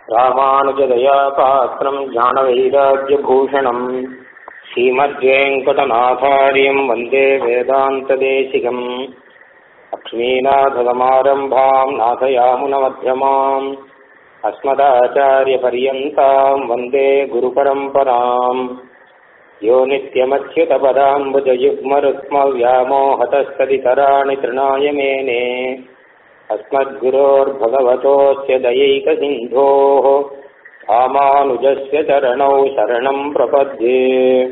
ராமானுஜதயா பாத்திரம் ஞானவைராக்கியபூஷணம் ஸ்ரீமத்வேங்கடநாதாரியம் வந்தே வேதாந்ததேசிகம் லக்ஷ்மீநாதசமாரம்பாம் நாதயாமுனமத்தியமாம் अस्मदाचार्यपर्यन्ताम् वन्दे गुरुपरम्पराम् यो नित्यमच्युतपदाम्बुजयुग्मरुक्मव्यामोहतस्तदितराणि तृणाय मेने अस्मद्गुरोर्भगवतोऽस्य दयैकसिन्धोः रामानुजस्य चरणौ शरणम् प्रपद्ये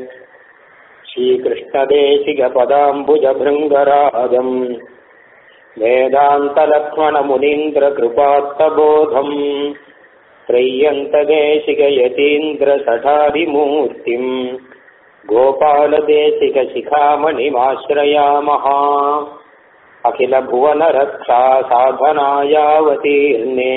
श्रीकृष्णदेशिकपदाम्बुजभृङ्गराजम् वेदान्तलक्ष्मणमुनीन्द्रकृपात्तबोधम् त्रय्यन्तदेशिकयतीन्द्रसठारिमूर्तिम् गोपालदेशिकशिखामणिमाश्रयामः अखिलभुवनरक्षा साधनायावतीर्णे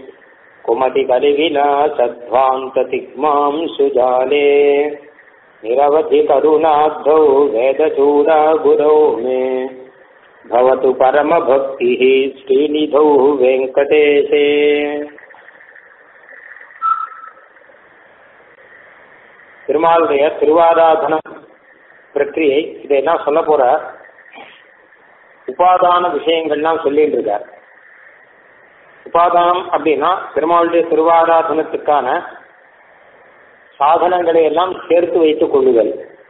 कुमतिकलिविलासध्वान्ततिग्मां सुजाले निरवधिकरुणाब्धौ वेदचूडा गुरौ मे भवतु परमभक्तिः श्रीनिधौ वेङ्कटेशे திருமாலுடைய திருவாராதனம் பிரக்கிரியை இதையெல்லாம் சொல்ல போற உபாதான விஷயங்கள்லாம் சொல்லிட்டு இருக்கார் உபாதானம் அப்படின்னா பெருமாளுடைய திருவாராதனத்துக்கான சாதனங்களை எல்லாம் சேர்த்து வைத்துக் கொள்ளுதல்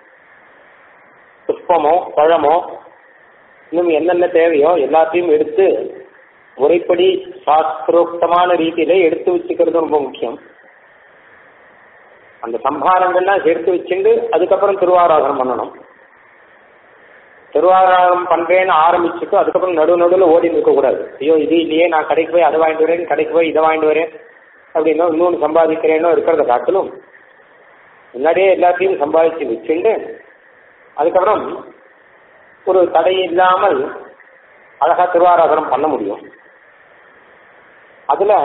புஷ்பமோ பழமோ இன்னும் என்னென்ன தேவையோ எல்லாத்தையும் எடுத்து முறைப்படி சாஸ்திரோக்தமான ரீதியில எடுத்து வச்சுக்கிறது ரொம்ப முக்கியம் அந்த சம்பாரங்கள்லாம் சேர்த்து வச்சுட்டு அதுக்கப்புறம் திருவாராதனம் பண்ணணும் திருவாராதனம் பண்றேன்னு ஆரம்பிச்சுட்டு அதுக்கப்புறம் நடு நடுவில் ஓடி இருக்கக்கூடாது ஐயோ இது இல்லையே நான் கடைக்கு போய் அதை வாங்கிட்டு வரேன் கடைக்கு போய் இதை வாங்கிட்டு வரேன் அப்படின்னா இன்னொன்று சம்பாதிக்கிறேனோ இருக்கிறத காட்டிலும் முன்னாடியே எல்லாத்தையும் சம்பாதிச்சு வச்சுட்டு அதுக்கப்புறம் ஒரு தடை இல்லாமல் அழகா திருவாராதனம் பண்ண முடியும் அதுல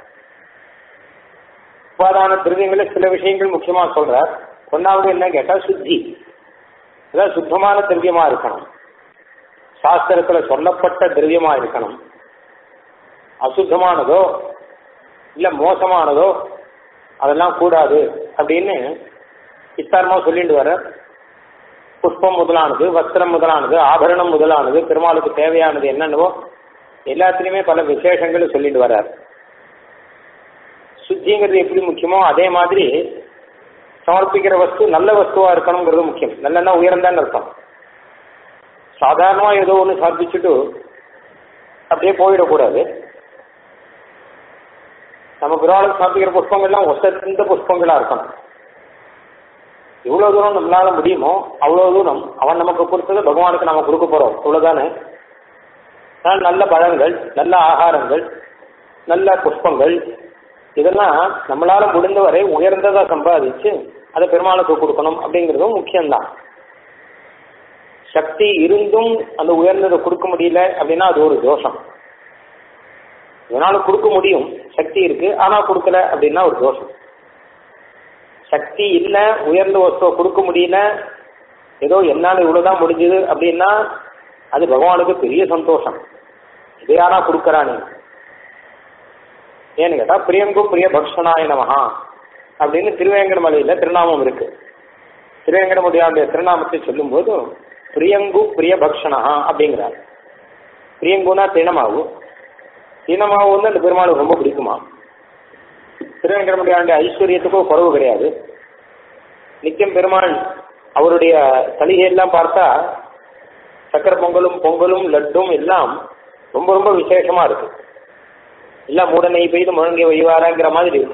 உபாதான திரவியங்கள சில விஷயங்கள் முக்கியமா சொல்றார் ஒன்னாவது என்ன கேட்டா சுத்தி அதாவது சுத்தமான திரவியமா இருக்கணும் சாஸ்திரத்துல சொல்லப்பட்ட திரவியமா இருக்கணும் அசுத்தமானதோ இல்ல மோசமானதோ அதெல்லாம் கூடாது அப்படின்னு விஸ்தாரமா சொல்லிட்டு வர புஷ்பம் முதலானது வஸ்திரம் முதலானது ஆபரணம் முதலானது பெருமாளுக்கு தேவையானது என்னென்னவோ எல்லாத்துலயுமே பல விசேஷங்கள் சொல்லிட்டு வர்றார் சுத்திங்கிறது எப்படி முக்கியமோ அதே மாதிரி சமர்ப்பிக்கிற வஸ்து நல்ல வஸ்துவா இருக்கணுங்கிறது முக்கியம் நல்லன்னா உயர்ந்தான்னு அர்த்தம் சாதாரணமா ஏதோ ஒன்று சமர்ப்பிச்சுட்டு அப்படியே போயிடக்கூடாது நம்ம பிறவாளுக்கு சமர்ப்பிக்கிற புஷ்பங்கள்லாம் ஒசந்த புஷ்பங்களா இருக்கணும் எவ்வளவு தூரம் நம்மளால முடியுமோ அவ்வளவு தூரம் அவன் நமக்கு கொடுத்தது பகவானுக்கு நம்ம கொடுக்க போறோம் இவ்வளவுதானே நல்ல பழங்கள் நல்ல ஆகாரங்கள் நல்ல புஷ்பங்கள் இதெல்லாம் நம்மளால முடிந்தவரை உயர்ந்ததா சம்பாதிச்சு அதை பெருமாளுக்கு கொடுக்கணும் அப்படிங்கிறதும் முக்கியம்தான் சக்தி இருந்தும் அந்த உயர்ந்ததை கொடுக்க முடியல அப்படின்னா அது ஒரு தோஷம் இதனால கொடுக்க முடியும் சக்தி இருக்கு ஆனா கொடுக்கல அப்படின்னா ஒரு தோஷம் சக்தி இல்ல உயர்ந்த வஸ்துவை கொடுக்க முடியல ஏதோ என்னால இவ்வளவுதான் முடிஞ்சது அப்படின்னா அது பகவானுக்கு பெரிய சந்தோஷம் இது யாரா கொடுக்கறானே ஏன்னு கேட்டா பிரியங்கும் பிரிய பக்ஷனாய நமஹா அப்படின்னு திருவேங்கடமலையில திருநாமம் இருக்கு திருவேங்கடமுடியாவுடைய திருநாமத்தை சொல்லும் போது பிரியங்கு பிரிய பக்ஷனஹா அப்படிங்கிறார் பிரியங்குனா தினமாவு தினமாவு வந்து அந்த பெருமாளுக்கு ரொம்ப பிடிக்குமா திருவேங்கடமுடியாவுடைய ஐஸ்வர்யத்துக்கும் குறவு கிடையாது நித்தியம் பெருமாள் அவருடைய சலுகையெல்லாம் பார்த்தா சக்கர பொங்கலும் பொங்கலும் லட்டும் எல்லாம் ரொம்ப ரொம்ப விசேஷமா இருக்கு எல்லாம் மூட நெய் பெய்து முழங்கி வைவாராங்கிற மாதிரி இருக்கு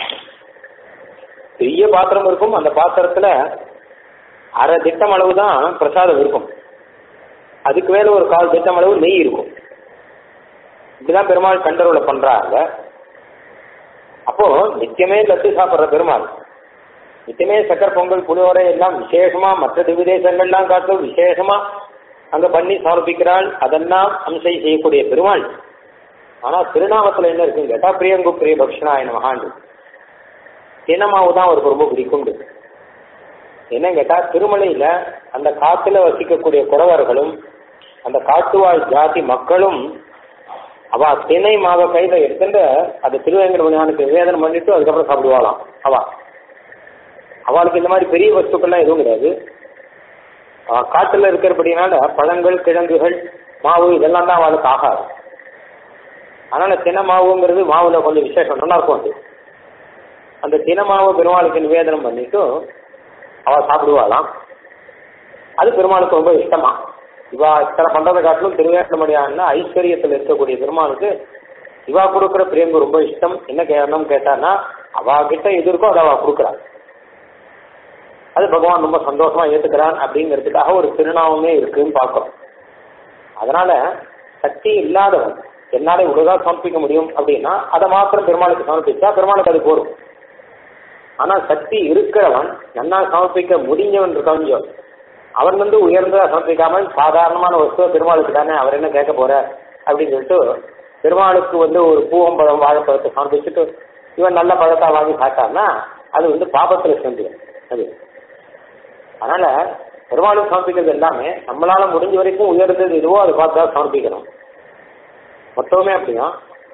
பெரிய பாத்திரம் இருக்கும் அந்த பாத்திரத்துல அரை திட்டம் அளவு தான் பிரசாதம் இருக்கும் அதுக்கு மேல ஒரு கால் திட்டம் அளவு நெய் இருக்கும் இப்படிதான் பெருமாள் கண்டரோல பண்றாங்க அப்போ நித்தியமே லட்டு சாப்பிட்ற பெருமாள் நித்தியமே சக்கர பொங்கல் புளியோரை எல்லாம் விசேஷமா மற்ற திவிதேசங்கள்லாம் காட்டும் விசேஷமா அங்க பண்ணி சமர்ப்பிக்கிறாள் அதெல்லாம் அம்சை செய்யக்கூடிய பெருமாள் ஆனா திருநாமத்துல என்ன இருக்குன்னு கேட்டா பிரியங்கு பிரிய பக்ஷனாய மகாண்டு தினமாவு தான் அவருக்கு ரொம்ப பிடிக்கும் என்ன கேட்டா திருமலையில அந்த காத்துல வசிக்கக்கூடிய குறவர்களும் அந்த காட்டுவாழ் ஜாதி மக்களும் அவ திணை மாவை கையில எடுத்துட்டு அது திருவேங்கடமணியானுக்கு நிவேதனம் பண்ணிட்டு அதுக்கப்புறம் சாப்பிடுவாளாம் அவ அவளுக்கு இந்த மாதிரி பெரிய வஸ்துக்கள்லாம் எதுவும் கிடையாது அவ காட்டுல இருக்கிறபடினால பழங்கள் கிழங்குகள் மாவு இதெல்லாம் தான் அவளுக்கு ஆகாது அதனால தின மாவுங்கிறது மாவுல கொஞ்சம் விசேஷம் நல்லா இருக்கும் அது அந்த தின மாவு பெருமாளுக்கு நிவேதனம் பண்ணிட்டு அவ சாப்பிடுவாளாம் அது பெருமாளுக்கு ரொம்ப இஷ்டமா இவா இத்தனை பண்றதை காட்டிலும் திருவேங்கடமணியான ஐஸ்வர்யத்தில் இருக்கக்கூடிய பெருமாளுக்கு இவா கொடுக்குற பிரியங்கு ரொம்ப இஷ்டம் என்ன காரணம் கேட்டான்னா அவா கிட்ட எது இருக்கோ அதை அவ கொடுக்குறான் அது பகவான் ரொம்ப சந்தோஷமா ஏத்துக்கிறான் அப்படிங்கிறதுக்காக ஒரு திருநாமமே இருக்குன்னு பார்க்கிறோம் அதனால சக்தி இல்லாதவன் என்னால இவ்வளவுதான் சமர்ப்பிக்க முடியும் அப்படின்னா அதை மாத்திரம் பெருமாளுக்கு சமர்ப்பிச்சா பெருமாளுக்கு அது போரும் ஆனா சக்தி இருக்கிறவன் நன்னா சமர்ப்பிக்க முடிஞ்சவன் இருக்கான் அவன் வந்து உயர்ந்ததா சமர்ப்பிக்காமல் சாதாரணமான வஸ்துவ பெருமாளுக்கு தானே அவர் என்ன கேட்க போற அப்படின்னு சொல்லிட்டு பெருமாளுக்கு வந்து ஒரு பூவம்பழம் வாழைப்பழத்தை சமர்ப்பிச்சுட்டு இவன் நல்ல பழத்தா வாங்கி சாப்பிட்டான்னா அது வந்து பாபத்துல சேர்ந்துடும் அது அதனால பெருமாளுக்கு சமர்ப்பிக்கிறது எல்லாமே நம்மளால முடிஞ்ச வரைக்கும் உயர்ந்தது எதுவோ அதை பார்த்து தான் சமர்ப்பிக்கணும் மொத்தமே அப்படின்னா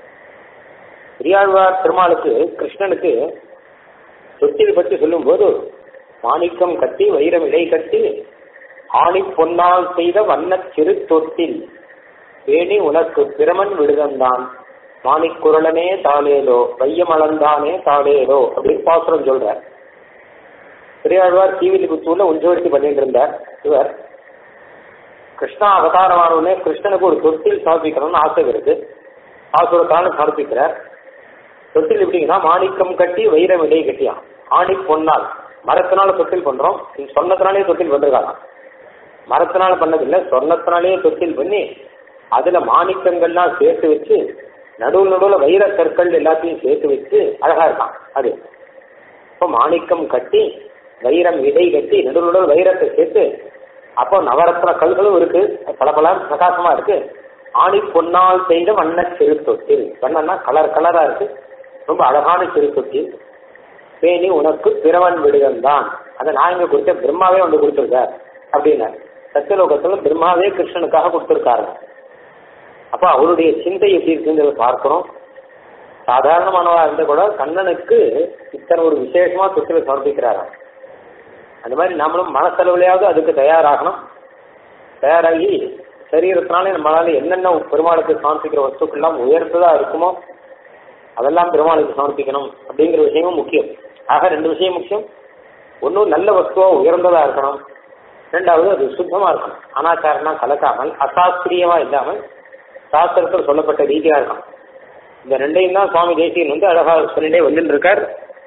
பெரியாழ்வார் பெருமாளுக்கு கிருஷ்ணனுக்கு தொட்டில் பற்றி சொல்லும்போது மாணிக்கம் கட்டி வைரம் இடை கட்டி ஆணி பொன்னால் செய்த வண்ணச் சிறு தொட்டில் பேணி உனக்கு பிரமன் விடுதந்தான் மாணிக்குரலனே தாளேலோ வையமளந்தானே தாளேலோ அப்படின்னு பாசுரம் சொல்றார் பெரியாழ்வார் தீவிலிபுத்தூர்ல உஞ்சவர்த்தி பண்ணிட்டு இருந்தார் இவர் கிருஷ்ணா அவதாரமானவுடனே கிருஷ்ணனுக்கு ஒரு தொட்டில் சமர்ப்பிக்கணும்னு ஆசை இருக்கு ஆசுரத்தான சமர்ப்பிக்கிறார் தொட்டில் எப்படிங்கன்னா மாணிக்கம் கட்டி வைரம் இடையை கட்டியான் ஆணி பொன்னால் மரத்தினால தொட்டில் பண்றோம் இது சொன்னத்தினாலே தொட்டில் பண்ணிருக்காங்க மரத்தினால பண்ணதில்லை சொன்னத்தினாலேயே தொட்டில் பண்ணி அதுல மாணிக்கங்கள்லாம் சேர்த்து வச்சு நடுவில் நடுவில் வைர கற்கள் எல்லாத்தையும் சேர்த்து வச்சு அழகா இருக்கான் அது இப்போ மாணிக்கம் கட்டி வைரம் இடை கட்டி நடுவில் நடுவில் வைரத்தை சேர்த்து அப்போ நவரத்ன கல்களும் இருக்கு பல பல பிரகாசமா இருக்கு ஆணி பொன்னால் செய்த வண்ண சிறு தொட்டில் வண்ணன்னா கலர் கலரா இருக்கு ரொம்ப அழகான சிறு தொட்டில் பேணி உனக்கு பிறவன் விடுதல் தான் அதை நான் இங்க கொடுத்த பிரம்மாவே வந்து கொடுத்துருக்கார் அப்படின்னார் சத்தியலோகத்துல பிரம்மாவே கிருஷ்ணனுக்காக கொடுத்துருக்காரு அப்ப அவருடைய சிந்தை எப்படி இருக்குங்கிறத பார்க்கிறோம் சாதாரணமானவா இருந்த கூட கண்ணனுக்கு இத்தனை ஒரு விசேஷமா தொட்டில சமர்ப்பிக்கிறாராம் அந்த மாதிரி நம்மளும் மனசளவுலையாவது அதுக்கு தயாராகணும் தயாராகி சரீரத்தினாலே நம்மளால என்னென்ன பெருமாளுக்கு சமர்ப்பிக்கிற வஸ்துக்கள்லாம் உயர்ந்ததா இருக்குமோ அதெல்லாம் பெருமாளுக்கு சமர்ப்பிக்கணும் அப்படிங்கிற விஷயமும் முக்கியம் ஆக ரெண்டு விஷயம் முக்கியம் ஒன்றும் நல்ல வஸ்துவா உயர்ந்ததா இருக்கணும் ரெண்டாவது அது சுத்தமா இருக்கணும் அனாச்சாரம்னா கலக்காமல் அசாஸ்திரியமா இல்லாமல் சாஸ்திரத்தில் சொல்லப்பட்ட ரீதியா இருக்கும் இந்த ரெண்டையும் தான் சுவாமி தேசியன் வந்து அழகா சொல்லிட்டே வந்துட்டு இருக்கார்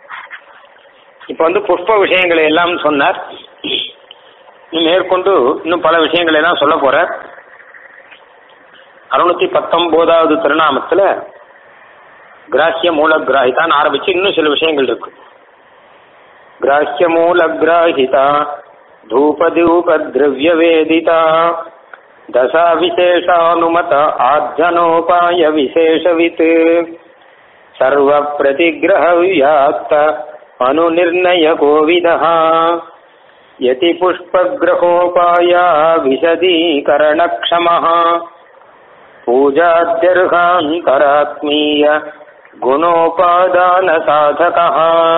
இப்ப வந்து புஷ்ப விஷயங்களை எல்லாம் சொன்னார் இன்னும் மேற்கொண்டு இன்னும் பல விஷயங்களை எல்லாம் சொல்ல போற அறுநூத்தி பத்தொன்பதாவது திருநாமத்துல கிராஹ்ய மூல கிராஹிதான் ஆரம்பிச்சு இன்னும் சில விஷயங்கள் இருக்கு கிராஹ்ய மூல கிராஹிதா धूपदूप द्रव्यवेदिता दशा विशेषानुमत आर्जनोपाय विशेषवित् सर्वप्रतिग्रहव्याप्त अनुनिर्णय कोविदः यति पुष्पग्रहोपाया विशदीकरणक्षमः पूजाद्यर्हान्तरात्मीय गुणोपादानसाधकः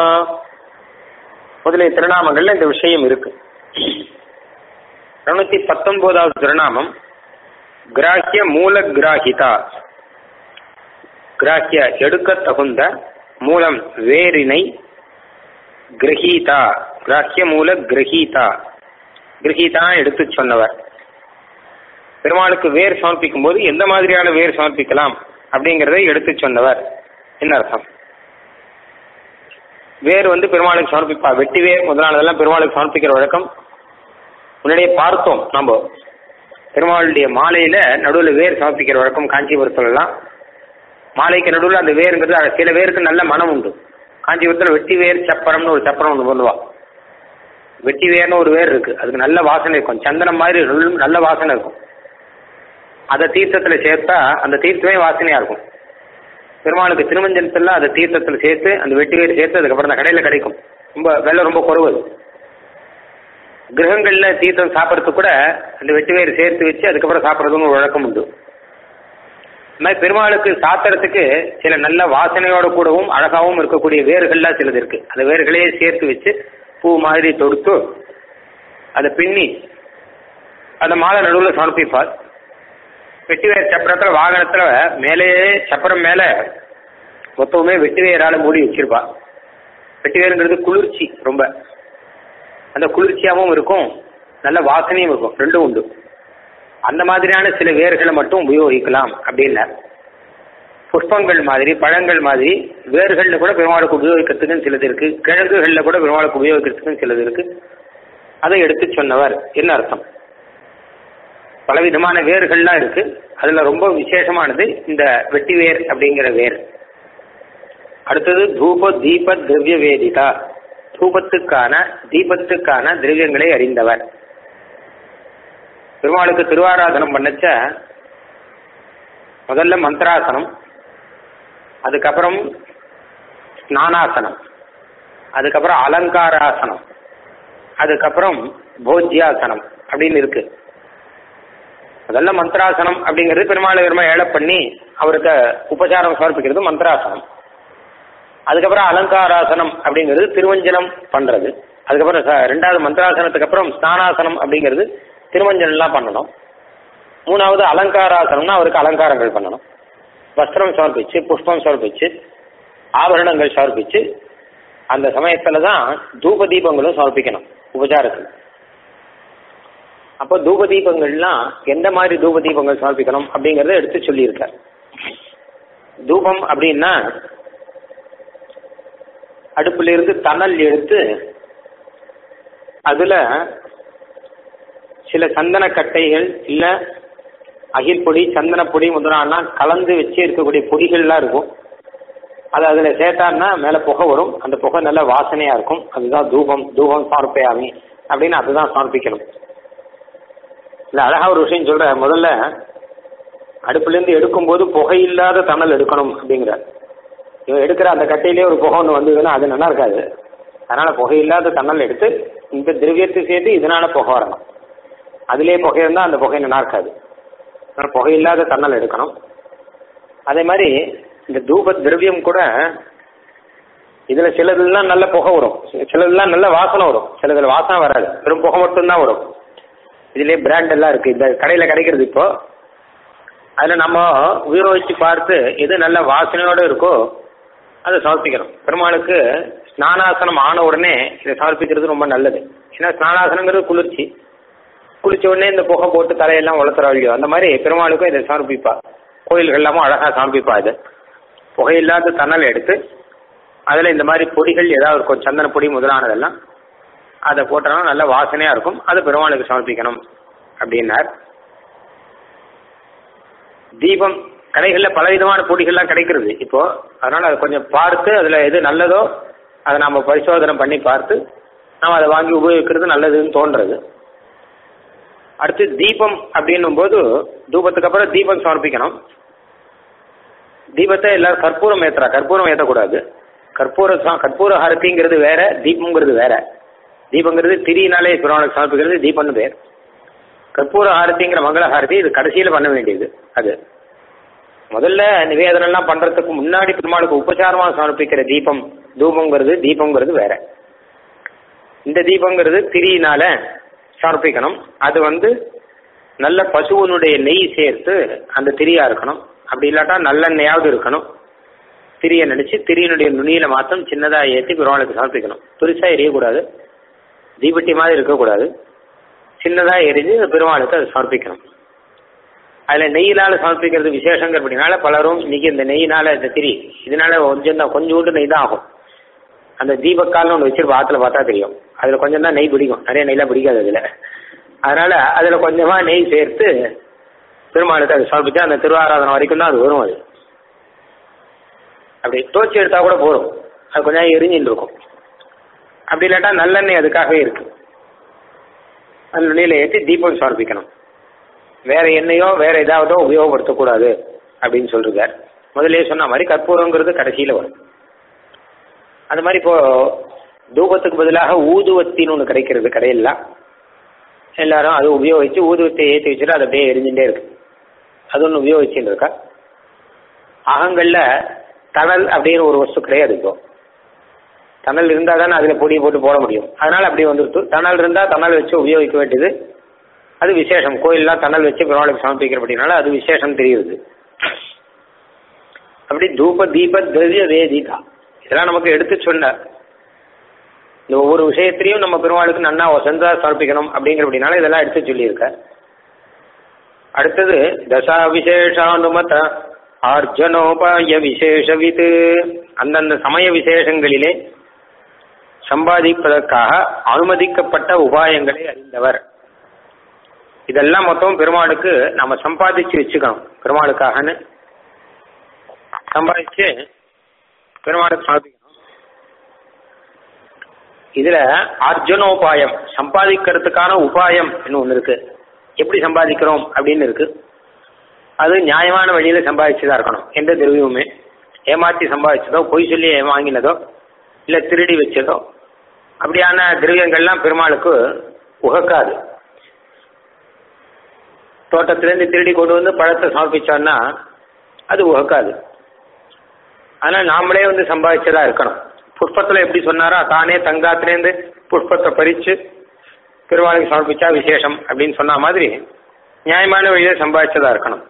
முதலிய திருநாமங்கள்ல இந்த விஷயம் இருக்கு இருநூத்தி பத்தொன்பதாவது திருநாமம் கிராஹ்ய மூல கிராஹிதா கிராஹ்ய எடுக்க தகுந்த மூலம் வேரினை கிரகீதா கிராஹ்ய மூல கிரகீதா கிரகீதா எடுத்து சொன்னவர் பெருமாளுக்கு வேர் சமர்ப்பிக்கும் போது எந்த மாதிரியான வேர் சமர்ப்பிக்கலாம் அப்படிங்கறதை எடுத்து சொன்னவர் என்ன அர்த்தம் வேர் வந்து பெருமாளுக்கு சமர்ப்பிப்பா வெட்டி வேர் முதலானதெல்லாம் பெருமாளுக்கு சமர்ப்பிக்கிற வழக்கம் முன்னாடியே பார்த்தோம் நம்ம பெருமாளுடைய மாலையில நடுவில் வேர் சமர்ப்பிக்கிற வழக்கம் காஞ்சிபுரத்துல எல்லாம் மாலைக்கு நடுவில் அந்த வேருங்கிறது அது சில வேருக்கு நல்ல மனம் உண்டு காஞ்சிபுரத்தில் வெட்டி வேர் சப்பரம்னு ஒரு சப்பரம் ஒன்று பண்ணுவா வெட்டி வேர்னு ஒரு வேர் இருக்கு அதுக்கு நல்ல வாசனை இருக்கும் சந்தனம் மாதிரி நல்ல- நல்ல வாசனை இருக்கும் அதை தீர்த்தத்துல சேர்த்தா அந்த தீர்த்தமே வாசனையா இருக்கும் பெருமாளுக்கு திருமஞ்சனத்துல அதை தீர்த்தத்துல சேர்த்து அந்த வெட்டி வேர் சேர்த்து அதுக்கப்புறம் அந்த கடையில கிடைக்கும் ரொம்ப விலை ரொம்ப குறைவு அது. கிரகங்கள்ல தீர்த்தம் சாப்பிட்றதுக்கு கூட அந்த வெட்டி வேர் சேர்த்து வச்சு அதுக்கப்புறம் சாப்பிட்றதுன்னு ஒரு வழக்கம் உண்டு இந்த மாதிரி பெருமாளுக்கு சாத்திரத்துக்கு சில நல்ல வாசனையோட கூடவும் அழகாகவும் இருக்கக்கூடிய வேர்கள்லாம் சிலது இருக்கு அந்த வேர்களையே சேர்த்து வச்சு பூ மாதிரி தொடுத்து அதை பின்னி அந்த மாலை நடுவில் சமர்ப்பிப்பார் வெட்டிவேர் சப்பரத்தில் வாகனத்தில் மேலேயே சப்பரம் மேலே மொத்தமுமே வெட்டிவேரால மூடி வச்சிருப்பா வெட்டிவேருங்கிறது குளிர்ச்சி ரொம்ப அந்த குளிர்ச்சியாகவும் இருக்கும் நல்ல வாசனையும் இருக்கும் ரெண்டும் உண்டு அந்த மாதிரியான சில வேர்களை மட்டும் உபயோகிக்கலாம் அப்படின்னார் புஷ்பங்கள் மாதிரி பழங்கள் மாதிரி வேர்களில் கூட பெருமாளுக்கு உபயோகிக்கிறதுக்குன்னு சிலது இருக்கு கிழங்குகளில் கூட பெருமாளுக்கு உபயோகிக்கிறதுக்குன்னு சிலது இருக்கு அதை எடுத்து சொன்னவர் என்ன அர்த்தம் பலவிதமான வேர்கள்லாம் இருக்கு அதுல ரொம்ப விசேஷமானது இந்த வெட்டி வேர் அப்படிங்கிற வேர் அடுத்தது தூப தீப திரவிய வேதிதா தூபத்துக்கான தீபத்துக்கான திரவியங்களை அறிந்தவர் பெருமாளுக்கு திருவாராதனம் பண்ணச்ச முதல்ல மந்திராசனம் அதுக்கப்புறம் ஸ்நானாசனம் அதுக்கப்புறம் அலங்காராசனம் அதுக்கப்புறம் போஜ்யாசனம் அப்படின்னு இருக்கு முதல்ல மந்திராசனம் அப்படிங்கிறது பெருமாள் பெருமா ஏழை பண்ணி அவருக்கு உபசாரம் சமர்ப்பிக்கிறது மந்திராசனம் அதுக்கப்புறம் அலங்காராசனம் அப்படிங்கிறது திருவஞ்சனம் பண்றது அதுக்கப்புறம் ச- ரெண்டாவது மந்திராசனத்துக்கு அப்புறம் ஸ்நானாசனம் அப்படிங்கிறது திருமஞ்சனம்லாம் பண்ணணும் மூணாவது அலங்காராசனம்னா அவருக்கு அலங்காரங்கள் பண்ணணும் வஸ்திரம் சமர்ப்பிச்சு புஷ்பம் சமர்ப்பிச்சு ஆபரணங்கள் சமர்ப்பிச்சு அந்த சமயத்துல தான் தூப தீபங்களும் சமர்ப்பிக்கணும் உபச்சாரத்துக்கு அப்போ தூப தீபங்கள்லாம் எந்த மாதிரி தூப தீபங்கள் சமர்ப்பிக்கணும் அப்படிங்கறத எடுத்து சொல்லியிருக்கார் தூபம் அப்படின்னா அடுப்புல இருந்து தணல் எடுத்து அதுல சில சந்தன கட்டைகள் இல்ல அகில் பொடி சந்தன பொடி முதலானா கலந்து வச்சு இருக்கக்கூடிய பொடிகள்லாம் இருக்கும் அது அதுல சேர்த்தான்னா மேல புகை வரும் அந்த புகை நல்ல வாசனையா இருக்கும் அதுதான் தூபம் தூபம் சமர்ப்பயாமி அப்படின்னு அதுதான் சமர்ப்பிக்கணும் இல்ல அழகா ஒரு விஷயம் சொல்ற முதல்ல அடுப்புல இருந்து எடுக்கும்போது புகை இல்லாத தணல் எடுக்கணும் அப்படிங்கிற இவன் எடுக்கிற அந்த கட்டையிலே ஒரு புகை ஒன்று வந்ததுன்னா அது நல்லா இருக்காது அதனால புகை இல்லாத தணல் எடுத்து இந்த திரவியத்தை சேர்த்து இதனால புகை வரணும் அதிலே புகை இருந்தால் அந்த புகை நல்லா இருக்காது அதனால புகை இல்லாத தணல் எடுக்கணும் அதே மாதிரி இந்த தூப திரவியம் கூட இதுல சிலதுலாம் நல்ல புகை வரும் சிலதுலாம் நல்ல வாசனை வரும் சிலதுல வாசனை வராது வெறும் புகை மட்டும்தான் வரும் இதுலயே பிராண்ட் எல்லாம் இருக்கு இந்த கடையில கிடைக்கிறது இப்போ அதுல நம்ம உபயோகிச்சு பார்த்து எது நல்ல வாசனையோட இருக்கோ அதை சமர்ப்பிக்கணும் பெருமாளுக்கு ஸ்நானாசனம் ஆன உடனே இதை சமர்ப்பிக்கிறது ரொம்ப நல்லது ஏன்னா ஸ்நானாசனங்கிறது குளிர்ச்சி குளிச்ச உடனே இந்த புகை போட்டு தலையெல்லாம் வளர்த்துறா இல்லையோ அந்த மாதிரி பெருமாளுக்கும் இதை சமர்ப்பிப்பா கோயில்கள் எல்லாமும் அழகா சமர்ப்பிப்பா இது புகையில்லாத தணல் எடுத்து அதுல இந்த மாதிரி பொடிகள் ஏதாவது இருக்கும் சந்தன பொடி முதலானதெல்லாம் அதை போட்டோம்னா நல்ல வாசனையா இருக்கும் அது பெருமாளுக்கு சமர்ப்பிக்கணும் அப்படின்னார் தீபம் கடைகளில் பலவிதமான பொடிகள்லாம் கிடைக்கிறது இப்போ அதனால அதை கொஞ்சம் பார்த்து அதுல எது நல்லதோ அதை நாம பரிசோதனை பண்ணி பார்த்து நாம் அதை வாங்கி உபயோகிக்கிறது நல்லதுன்னு தோன்றது அடுத்து தீபம் அப்படின்னும் போது தூபத்துக்கு அப்புறம் தீபம் சமர்ப்பிக்கணும் தீபத்தை எல்லாரும் கற்பூரம் ஏத்துறா கற்பூரம் ஏற்றக்கூடாது கற்பூர ச- கற்பூர ஹாரத்திங்கிறது வேற தீபம்ங்கிறது வேற தீபங்கிறது திரியினாலே பெருமாளுக்கு சமர்ப்பிக்கிறது தீபம்னு பேர் கற்பூர ஹாரத்திங்கிற மங்கள ஹாரதி இது கடைசியில பண்ண வேண்டியது அது முதல்ல நிவேதனம் எல்லாம் பண்றதுக்கு முன்னாடி பெருமாளுக்கு உபசாரமா சமர்ப்பிக்கிற தீபம் தூபங்கிறது தீபங்கிறது வேற இந்த தீபங்கிறது திரியினால சமர்ப்பிக்கணும் அது வந்து நல்ல பசுவனுடைய நெய் சேர்த்து அந்த திரியா இருக்கணும் அப்படி இல்லாட்டா நல்லெண்ணெயாவது இருக்கணும் திரியை நினைச்சு திரியினுடைய நுனியில மாத்திரம் சின்னதா ஏற்றி பெருமாளுக்கு சமர்ப்பிக்கணும் பெருசா எரியக்கூடாது தீபட்டி மாதிரி இருக்கக்கூடாது சின்னதா எரிஞ்சு பெருமாளுக்கு அதை சமர்ப்பிக்கணும் அதுல நெய்யினால சமர்ப்பிக்கிறது விசேஷங்கிறபடினால பலரும் இன்னைக்கு இந்த நெய்யினால இந்த திரி இதனால கொஞ்சம் தான் கொஞ்சோண்டு நெய் தான் ஆகும் அந்த தீபக்கால்னு ஒன்று வச்சிருப்போம் ஆத்துல பார்த்தா தெரியும் அதுல கொஞ்சம் தான் நெய் பிடிக்கும் நிறைய நெய்லாம் பிடிக்காது அதுல அதனால அதுல கொஞ்சமா நெய் சேர்த்து பெருமாளுக்கு அதை சமர்ப்பிச்சா அந்த திருவாராதனம் வரைக்கும் தான் அது வரும் அது அப்படி தோச்சி எடுத்தா கூட போதும் அது கொஞ்சம் எரிஞ்சின்னு இருக்கும் அப்படி இல்லாட்டா நல்லெண்ணெய் அதுக்காகவே இருக்கு அந்த நுனியில ஏற்றி தீபம் சமர்ப்பிக்கணும் வேற எண்ணெயோ வேற ஏதாவதோ உபயோகப்படுத்தக்கூடாது அப்படின்னு சொல்றார் முதல்லயே சொன்ன மாதிரி கற்பூரங்கிறது கடைசியில வரும் அந்த மாதிரி இப்போ தூபத்துக்கு பதிலாக ஊதுவத்தின்னு ஒன்று கிடைக்கிறது கடையிலாம் எல்லாரும் அது உபயோகிச்சு ஊதுவத்தை ஏற்றி வச்சுட்டு அது அப்படியே எரிஞ்சுட்டே இருக்கு அது ஒன்று உபயோகிச்சுட்டு இருக்கா அகங்கள்ல தணல் அப்படின்னு ஒரு வஸ்து கிடையாது இப்போ தணல் இருந்தால் தானே அதில் பொடி போட்டு போட முடியும் அதனால அப்படி வந்துருத்து தணல் இருந்தால் தணல் வச்சு உபயோகிக்க வேண்டியது அது விசேஷம் கோயிலெலாம் தணல் வச்சு பெருமாளுக்கு சமர்ப்பிக்கிறபடினால அது விசேஷம் தெரியுது அப்படி தூப தீப திரவிய வேதிகா இதெல்லாம் நமக்கு எடுத்து சொன்னார் இந்த ஒவ்வொரு விஷயத்திலையும் நம்ம பெருமாளுக்கு நன்னா வசந்தா சமர்ப்பிக்கணும் அப்படிங்கிறபடினால இதெல்லாம் எடுத்து சொல்லியிருக்க அடுத்தது தசா விசேஷானுமத ஆர்ஜனோபாய விசேஷவித்து அந்தந்த சமய விசேஷங்களிலே சம்பாதிப்பதற்காக அனுமதிக்கப்பட்ட உபாயங்களை அறிந்தவர் இதெல்லாம் மொத்தம் பெருமாளுக்கு நம்ம சம்பாதிச்சு வச்சுக்கணும் பெருமாளுக்காகன்னு சம்பாதிச்சு பெருமாளுக்கு சமர்ப்பிக்கணும் இதுல அர்ஜுனோபாயம் சம்பாதிக்கிறதுக்கான உபாயம் ஒன்று இருக்கு எப்படி சம்பாதிக்கிறோம் அப்படின்னு இருக்கு அது நியாயமான வழியில சம்பாதிச்சுதான் இருக்கணும் எந்த திரவியமுமே ஏமாற்றி சம்பாதிச்சதோ பொய் சொல்லி வாங்கினதோ இல்லை திருடி வச்சதோ அப்படியான திரவியங்கள்லாம் பெருமாளுக்கு உகக்காது தோட்டத்திலேருந்து திருடி கொண்டு வந்து பழத்தை சமர்ப்பிச்சோன்னா அது உகக்காது ஆனால் நாமளே வந்து சம்பாதிச்சதா இருக்கணும் புஷ்பத்தில் எப்படி சொன்னாரோ தானே தங்காத்திலேருந்து புஷ்பத்தை பறித்து பெருமாளுக்கு சமர்ப்பிச்சா விசேஷம் அப்படின்னு சொன்ன மாதிரி நியாயமான வழியில் சம்பாதிச்சதா இருக்கணும்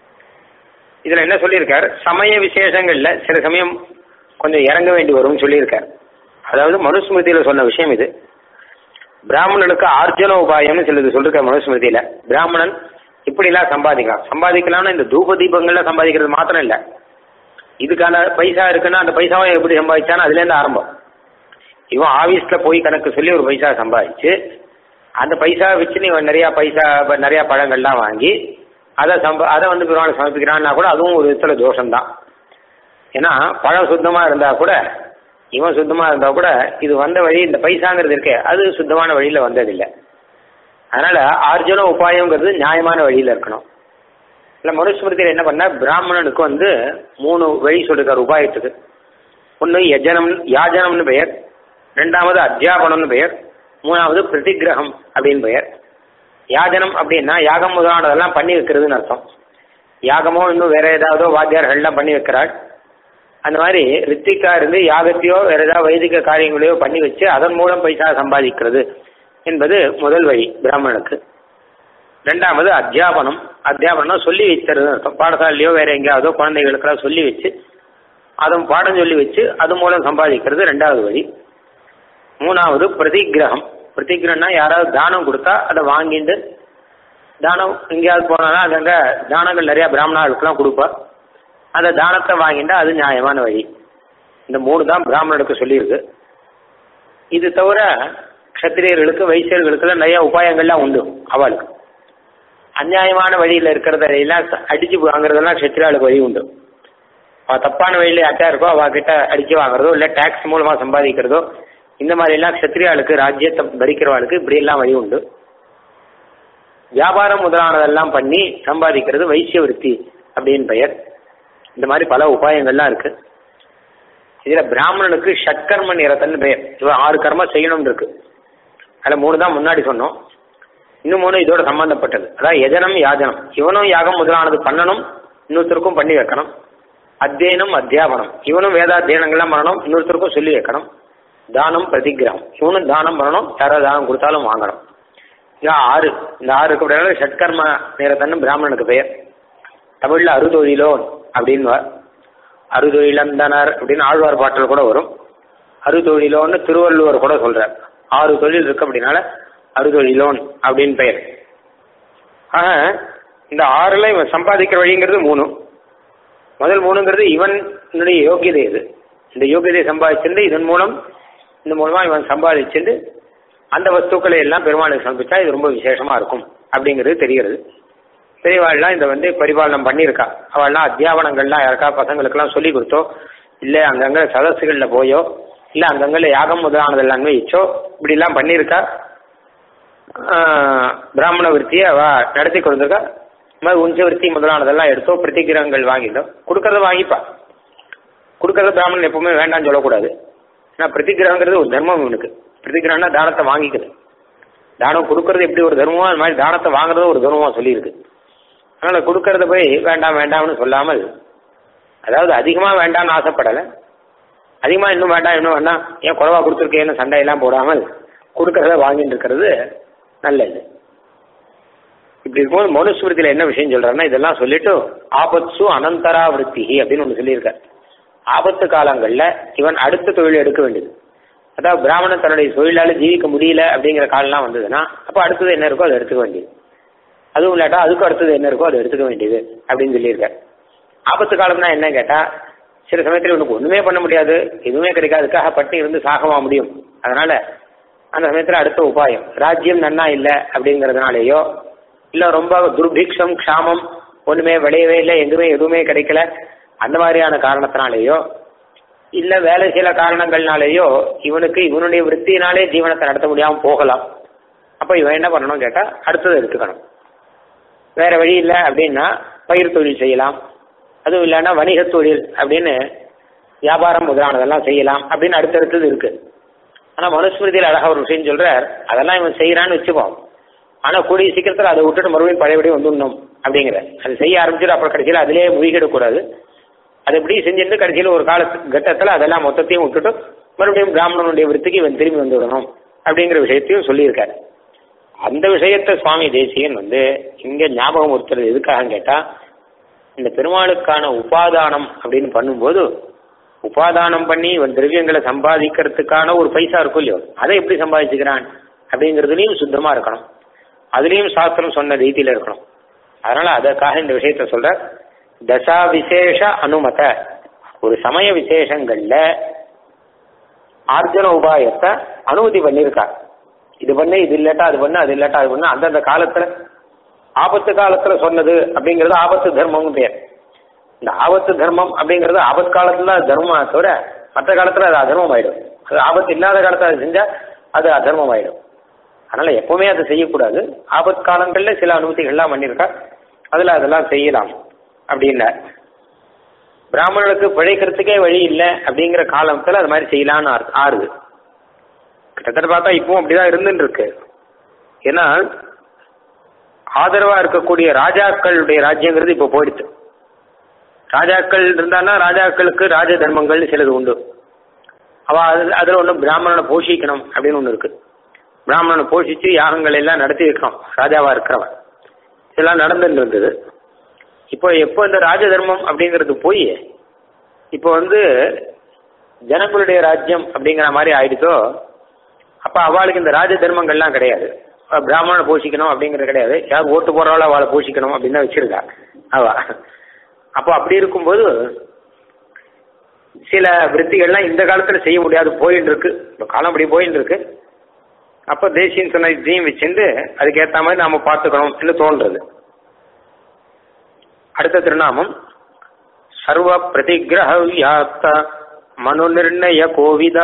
இதில் என்ன சொல்லியிருக்கார் சமய விசேஷங்களில் சில சமயம் கொஞ்சம் இறங்க வேண்டி வரும்னு சொல்லியிருக்கார் அதாவது மனுஸ்மிருதியில் சொன்ன விஷயம் இது பிராமணனுக்கு ஆர்ஜன உபாயம்னு சிலது சொல்லிருக்க மனுஸ்மிருதியில் பிராமணன் இப்படிலாம் சம்பாதிக்கலாம் சம்பாதிக்கலாம்னு இந்த தூப தீபங்கள்ல சம்பாதிக்கிறது மாத்திரம் இல்லை இதுக்கான பைசா இருக்குன்னா அந்த பைசாவை எப்படி சம்பாதிச்சானோ அதுலேருந்து ஆரம்பம் இவன் ஆஃபீஸில் போய் கணக்கு சொல்லி ஒரு பைசா சம்பாதிச்சு அந்த பைசா வச்சு நீ நிறையா பைசா நிறையா பழங்கள்லாம் வாங்கி அதை சம்ப அதை வந்து பெருமாள் சமர்ப்பிக்கிறான்னா கூட அதுவும் ஒரு விதத்தில் தோஷம்தான் ஏன்னா பழம் சுத்தமாக இருந்தால் கூட இவன் சுத்தமாக இருந்தால் கூட இது வந்த வழி இந்த பைசாங்கிறது இருக்கே அது சுத்தமான வழியில் வந்ததில்லை அதனால் ஆர்ஜுன உபாயங்கிறது நியாயமான வழியில் இருக்கணும் இல்லை மனுஸ்மிருதியில் என்ன பண்ண பிராமணனுக்கு வந்து மூணு வழி சொல்லிருக்கார் உபாயத்துக்கு ஒன்று யஜனம் யாஜனம்னு பெயர் ரெண்டாவது அத்தியாபனம்னு பெயர் மூணாவது பிரதிகிரகம் அப்படின்னு பெயர் யாஜனம் அப்படின்னா யாகம் முதலானதெல்லாம் பண்ணி வைக்கிறதுன்னு அர்த்தம் யாகமோ இன்னும் வேற ஏதாவதோ வாத்தியார்கள்லாம் பண்ணி வைக்கிறாள் அந்த மாதிரி ரித்திக்கா இருந்து யாகத்தையோ வேற ஏதாவது வைதிக காரியங்களையோ பண்ணி வச்சு அதன் மூலம் பைசா சம்பாதிக்கிறது என்பது முதல் வழி பிராமணனுக்கு ரெண்டாவது அத்தியாபனம் அத்தியாபனம் சொல்லி வைக்கிறது அர்த்தம் பாடசாலையோ வேற எங்கேயாவதோ குழந்தைகளுக்கெல்லாம் சொல்லி வச்சு அதுவும் பாடம் சொல்லி வச்சு அது மூலம் சம்பாதிக்கிறது ரெண்டாவது வழி மூணாவது பிரதிகிரகம் பிரதிகிரகம்னா யாராவது தானம் கொடுத்தா அதை வாங்கிட்டு தானம் எங்கேயாவது போனாலும் அங்கங்கே தானங்கள் நிறையா பிராமணர்களுக்கெல்லாம் கொடுப்பா அந்த தானத்தை வாங்கிட்டா அது நியாயமான வழி இந்த மூணு தான் பிராமணனுக்கு சொல்லியிருக்கு இது தவிர க்ஷத்திரியர்களுக்கு வைசியர்களுக்கெல்லாம் நிறைய உபாயங்கள்லாம் உண்டு அவளுக்கு அநியாயமான வழியில் இருக்கிறதெல்லாம் அடிச்சு வாங்குறதெல்லாம் க்ஷத்திரியாளுக்கு வழி உண்டு அவள் தப்பான வழியில் யார்ட்டா இருக்கோ அவகிட்ட அடிச்சு வாங்குறதோ இல்லை டேக்ஸ் மூலமாக சம்பாதிக்கிறதோ இந்த மாதிரிலாம் க்ஷத்திரியாளுக்கு ராஜ்யத்தை பறிக்கிறவாளுக்கு இப்படியெல்லாம் வழி உண்டு வியாபாரம் முதலானதெல்லாம் பண்ணி சம்பாதிக்கிறது வைசிய விருத்தி அப்படின்னு பெயர் இந்த மாதிரி பல உபாயங்கள்லாம் இருக்கு இதுல பிராமணனுக்கு ஷட்கர்ம நிறத்தன்னு பெயர் இவன் ஆறு கர்மம் செய்யணும்னு இருக்கு அதில் மூணு தான் முன்னாடி சொன்னோம் இன்னும் மூணு இதோட சம்பந்தப்பட்டது அதாவது எஜனம் யாஜனம் இவனும் யாகம் முதலானது பண்ணணும் இன்னொருத்தருக்கும் பண்ணி வைக்கணும் அத்தியனம் அத்தியாபனம் இவனும் வேதாத்தியனங்கள்லாம் பண்ணணும் இன்னொருத்தருக்கும் சொல்லி வைக்கணும் தானம் பிரதிகிரகம் இவனும் தானம் பண்ணணும் யாரோ தானம் கொடுத்தாலும் வாங்கணும் இது ஆறு இந்த ஆறு கூட ஷட்கர்ம நேரத்தன்னு பிராமணனுக்கு பெயர் தமிழில் அறுதொழிலோன் அப்படின்னு அறுதொழிலந்தனர் அப்படின்னு ஆழ்வார் பாட்டில் கூட வரும் அறுதொழிலோன்னு திருவள்ளுவர் கூட சொல்றார் ஆறு தொழில் இருக்கு அப்படின்னால அறுதொழிலோன் அப்படின்னு பெயர் ஆக இந்த ஆறுல இவன் சம்பாதிக்கிற வழிங்கிறது மூணு முதல் மூணுங்கிறது இவனுடைய யோகியதை இது இந்த யோகியதை சம்பாதிச்சிருந்து இதன் மூலம் இந்த மூலமா இவன் சம்பாதிச்சுட்டு அந்த வஸ்துக்களை எல்லாம் பெருமாளுக்கு சமர்ப்பிச்சா இது ரொம்ப விசேஷமா இருக்கும் அப்படிங்கிறது தெரிகிறது பெரியவாள்லாம் இதை வந்து பரிபாலனம் பண்ணியிருக்கா அவள்லாம் அத்தியாபனங்கள்லாம் யாருக்கா பசங்களுக்கெல்லாம் சொல்லி கொடுத்தோ இல்லை அங்கங்கே சதசுகளில் போயோ இல்லை அங்கங்கே யாகம் முதலானதெல்லாம் வச்சோ இப்படிலாம் பண்ணியிருக்கா பிராமண விற்த்தியை அவ நடத்தி கொடுத்துருக்கா இந்த மாதிரி உஞ்ச விற்பி முதலானதெல்லாம் எடுத்தோ பிரதிகிரகங்கள் வாங்கிட்டோம் கொடுக்கறத வாங்கிப்பா கொடுக்கறத பிராமணன் எப்பவுமே வேண்டாம்னு சொல்லக்கூடாது ஏன்னா பிரதிகிரகங்கிறது ஒரு தர்மம் இவனுக்கு பிரதிகிரகம்னா தானத்தை வாங்கிக்குது தானம் கொடுக்கறது எப்படி ஒரு தர்மமோ அது மாதிரி தானத்தை வாங்குறது ஒரு தர்மமாக சொல்லியிருக்கு அதனால் கொடுக்கறத போய் வேண்டாம் வேண்டாம்னு சொல்லாமல் அதாவது அதிகமாக வேண்டாம்னு ஆசைப்படலை அதிகமாக இன்னும் வேண்டாம் இன்னும் வேண்டாம் ஏன் குறைவா கொடுத்துருக்கேன்னு சண்டையெல்லாம் போடாமல் கொடுக்கறத வாங்கிட்டு இருக்கிறது நல்லது இப்படி இருக்கும்போது மனுஸ்மிருதியில் என்ன விஷயம் சொல்றாருன்னா இதெல்லாம் சொல்லிட்டு ஆபத்சு அனந்தராவிருத்தி அப்படின்னு ஒன்று சொல்லியிருக்கார் ஆபத்து காலங்களில் இவன் அடுத்த தொழில் எடுக்க வேண்டியது அதாவது பிராமணன் தன்னுடைய தொழிலால ஜீவிக்க முடியல அப்படிங்கிற காலம்லாம் வந்ததுன்னா அப்போ அடுத்தது என்ன இருக்கோ அதை எடுத்துக்க வேண்டியது அதுவும் இல்லாட்டா அதுக்கும் அடுத்தது என்ன இருக்கோ அதை எடுத்துக்க வேண்டியது அப்படின்னு சொல்லியிருக்கார் ஆபத்து காலம்னா என்ன கேட்டா சில சமயத்தில் இவனுக்கு ஒண்ணுமே பண்ண முடியாது எதுவுமே கிடைக்காதுக்காக பட்டி இருந்து சாகமா முடியும் அதனால அந்த சமயத்தில் அடுத்த உபாயம் ராஜ்யம் நன்னா இல்லை அப்படிங்கிறதுனாலேயோ இல்லை ரொம்ப துர்பிக்ஷம் க்ஷாமம் ஒண்ணுமே விளையவே இல்லை எங்குமே எதுவுமே கிடைக்கல அந்த மாதிரியான காரணத்தினாலேயோ இல்ல வேலை சில காரணங்கள்னாலேயோ இவனுக்கு இவனுடைய விற்த்தியினாலே ஜீவனத்தை நடத்த முடியாம போகலாம் அப்ப இவன் என்ன பண்ணணும் கேட்டா அடுத்தது எடுத்துக்கணும் வேற வழி இல்லை அப்படின்னா பயிர் தொழில் செய்யலாம் அதுவும் இல்லைன்னா வணிக தொழில் அப்படின்னு வியாபாரம் முதலானதெல்லாம் செய்யலாம் அப்படின்னு அடுத்தடுத்தது இருக்கு ஆனா மனுஸ்மிருதியில் அழகா ஒரு விஷயம் சொல்றார் அதெல்லாம் இவன் செய்யறான்னு வச்சுப்போம் ஆனா கூடிய சீக்கிரத்தில் அதை விட்டுட்டு மறுபடியும் பழையபடி வந்துடணும் அப்படிங்கிற அது செய்ய ஆரம்பிச்சுட்டு அப்புறம் கடைசியில் அதிலேயே மூழ்கிடக்கூடாது அது எப்படி செஞ்சுட்டு கடைசியில் ஒரு கால கட்டத்தில் அதெல்லாம் மொத்தத்தையும் விட்டுட்டு மறுபடியும் பிராமணனுடைய விருத்திக்கு இவன் திரும்பி வந்து விடணும் அப்படிங்கிற விஷயத்தையும் சொல்லியிருக்காரு அந்த விஷயத்த சுவாமி தேசியன் வந்து இங்க ஞாபகம் ஒருத்தர் எதுக்காக கேட்டா இந்த பெருமாளுக்கான உபாதானம் அப்படின்னு பண்ணும்போது உபாதானம் பண்ணி இவன் திரவியங்களை சம்பாதிக்கிறதுக்கான ஒரு பைசா இருக்கும் இல்லையோ அதை எப்படி சம்பாதிச்சுக்கிறான் அப்படிங்கிறதுலையும் சுத்தமா இருக்கணும் அதுலேயும் சாஸ்திரம் சொன்ன ரீதியில இருக்கணும் அதனால அதற்காக இந்த விஷயத்த சொல்ற தசா விசேஷ அனுமத ஒரு சமய விசேஷங்கள்ல ஆர்ஜன உபாயத்தை அனுமதி பண்ணியிருக்கார் இது பண்ணு இது இல்லாட்டா அது பண்ணு அது இல்லாட்டா அது பண்ணு அந்தந்த காலத்துல ஆபத்து காலத்துல சொன்னது அப்படிங்கிறது ஆபத்து தர்மம் பேர் இந்த ஆபத்து தர்மம் அப்படிங்கிறது ஆபத்து காலத்துல தான் தர்மம் தவிர மற்ற காலத்துல அது அதர்மம் ஆயிடும் அது ஆபத்து இல்லாத காலத்துல அது செஞ்சா அது அதர்மம் ஆயிடும் அதனால எப்பவுமே அதை செய்யக்கூடாது ஆபத்து காலங்கள்ல சில அனுமதிகள்லாம் பண்ணியிருக்கா அதுல அதெல்லாம் செய்யலாம் அப்படின்ன பிராமணனுக்கு பிழைக்கிறதுக்கே வழி இல்லை அப்படிங்கிற காலத்துல அது மாதிரி செய்யலாம்னு ஆறுது கிட்டத்தட்ட பார்த்தா இப்பவும் அப்படிதான் இருந்துட்டு இருக்கு ஏன்னா ஆதரவா இருக்கக்கூடிய ராஜாக்களுடைய ராஜ்யங்கிறது இப்போ போயிடுச்சு ராஜாக்கள் இருந்தான்னா ராஜாக்களுக்கு ராஜ தர்மங்கள் சிலது உண்டு அவ அது அதில் ஒன்று பிராமணனை போஷிக்கணும் அப்படின்னு ஒன்று இருக்கு பிராமணனை போஷிச்சு யாகங்கள் எல்லாம் நடத்தி வைக்கணும் ராஜாவா இருக்கிறவன் இதெல்லாம் நடந்துட்டு இருந்தது இப்போ எப்போ இந்த ராஜ தர்மம் அப்படிங்கிறது போய் இப்போ வந்து ஜனங்களுடைய ராஜ்யம் அப்படிங்கிற மாதிரி ஆயிடுச்சோ அப்ப அவளுக்கு இந்த ராஜ தர்மங்கள்லாம் கிடையாது பிராமணனை போஷிக்கணும் அப்படிங்கிறது கிடையாது யார் ஓட்டு போறவள அவளை போஷிக்கணும் அப்படின்னு தான் வச்சிருக்கா அவ அப்போ அப்படி இருக்கும்போது சில விற்த்திகள்லாம் இந்த காலத்துல செய்ய முடியாது போயின்னு இருக்கு இப்போ காலம் அப்படி போயின்னு இருக்கு அப்போ தேசியம் சொன்ன இதையும் வச்சுட்டு அதுக்கேற்ற மாதிரி நாம பார்த்துக்கணும் தோன்றது அடுத்த திருநாமம் சர்வ பிரதிகிரக வியாப்த மனு நிர்ணய கோவிதா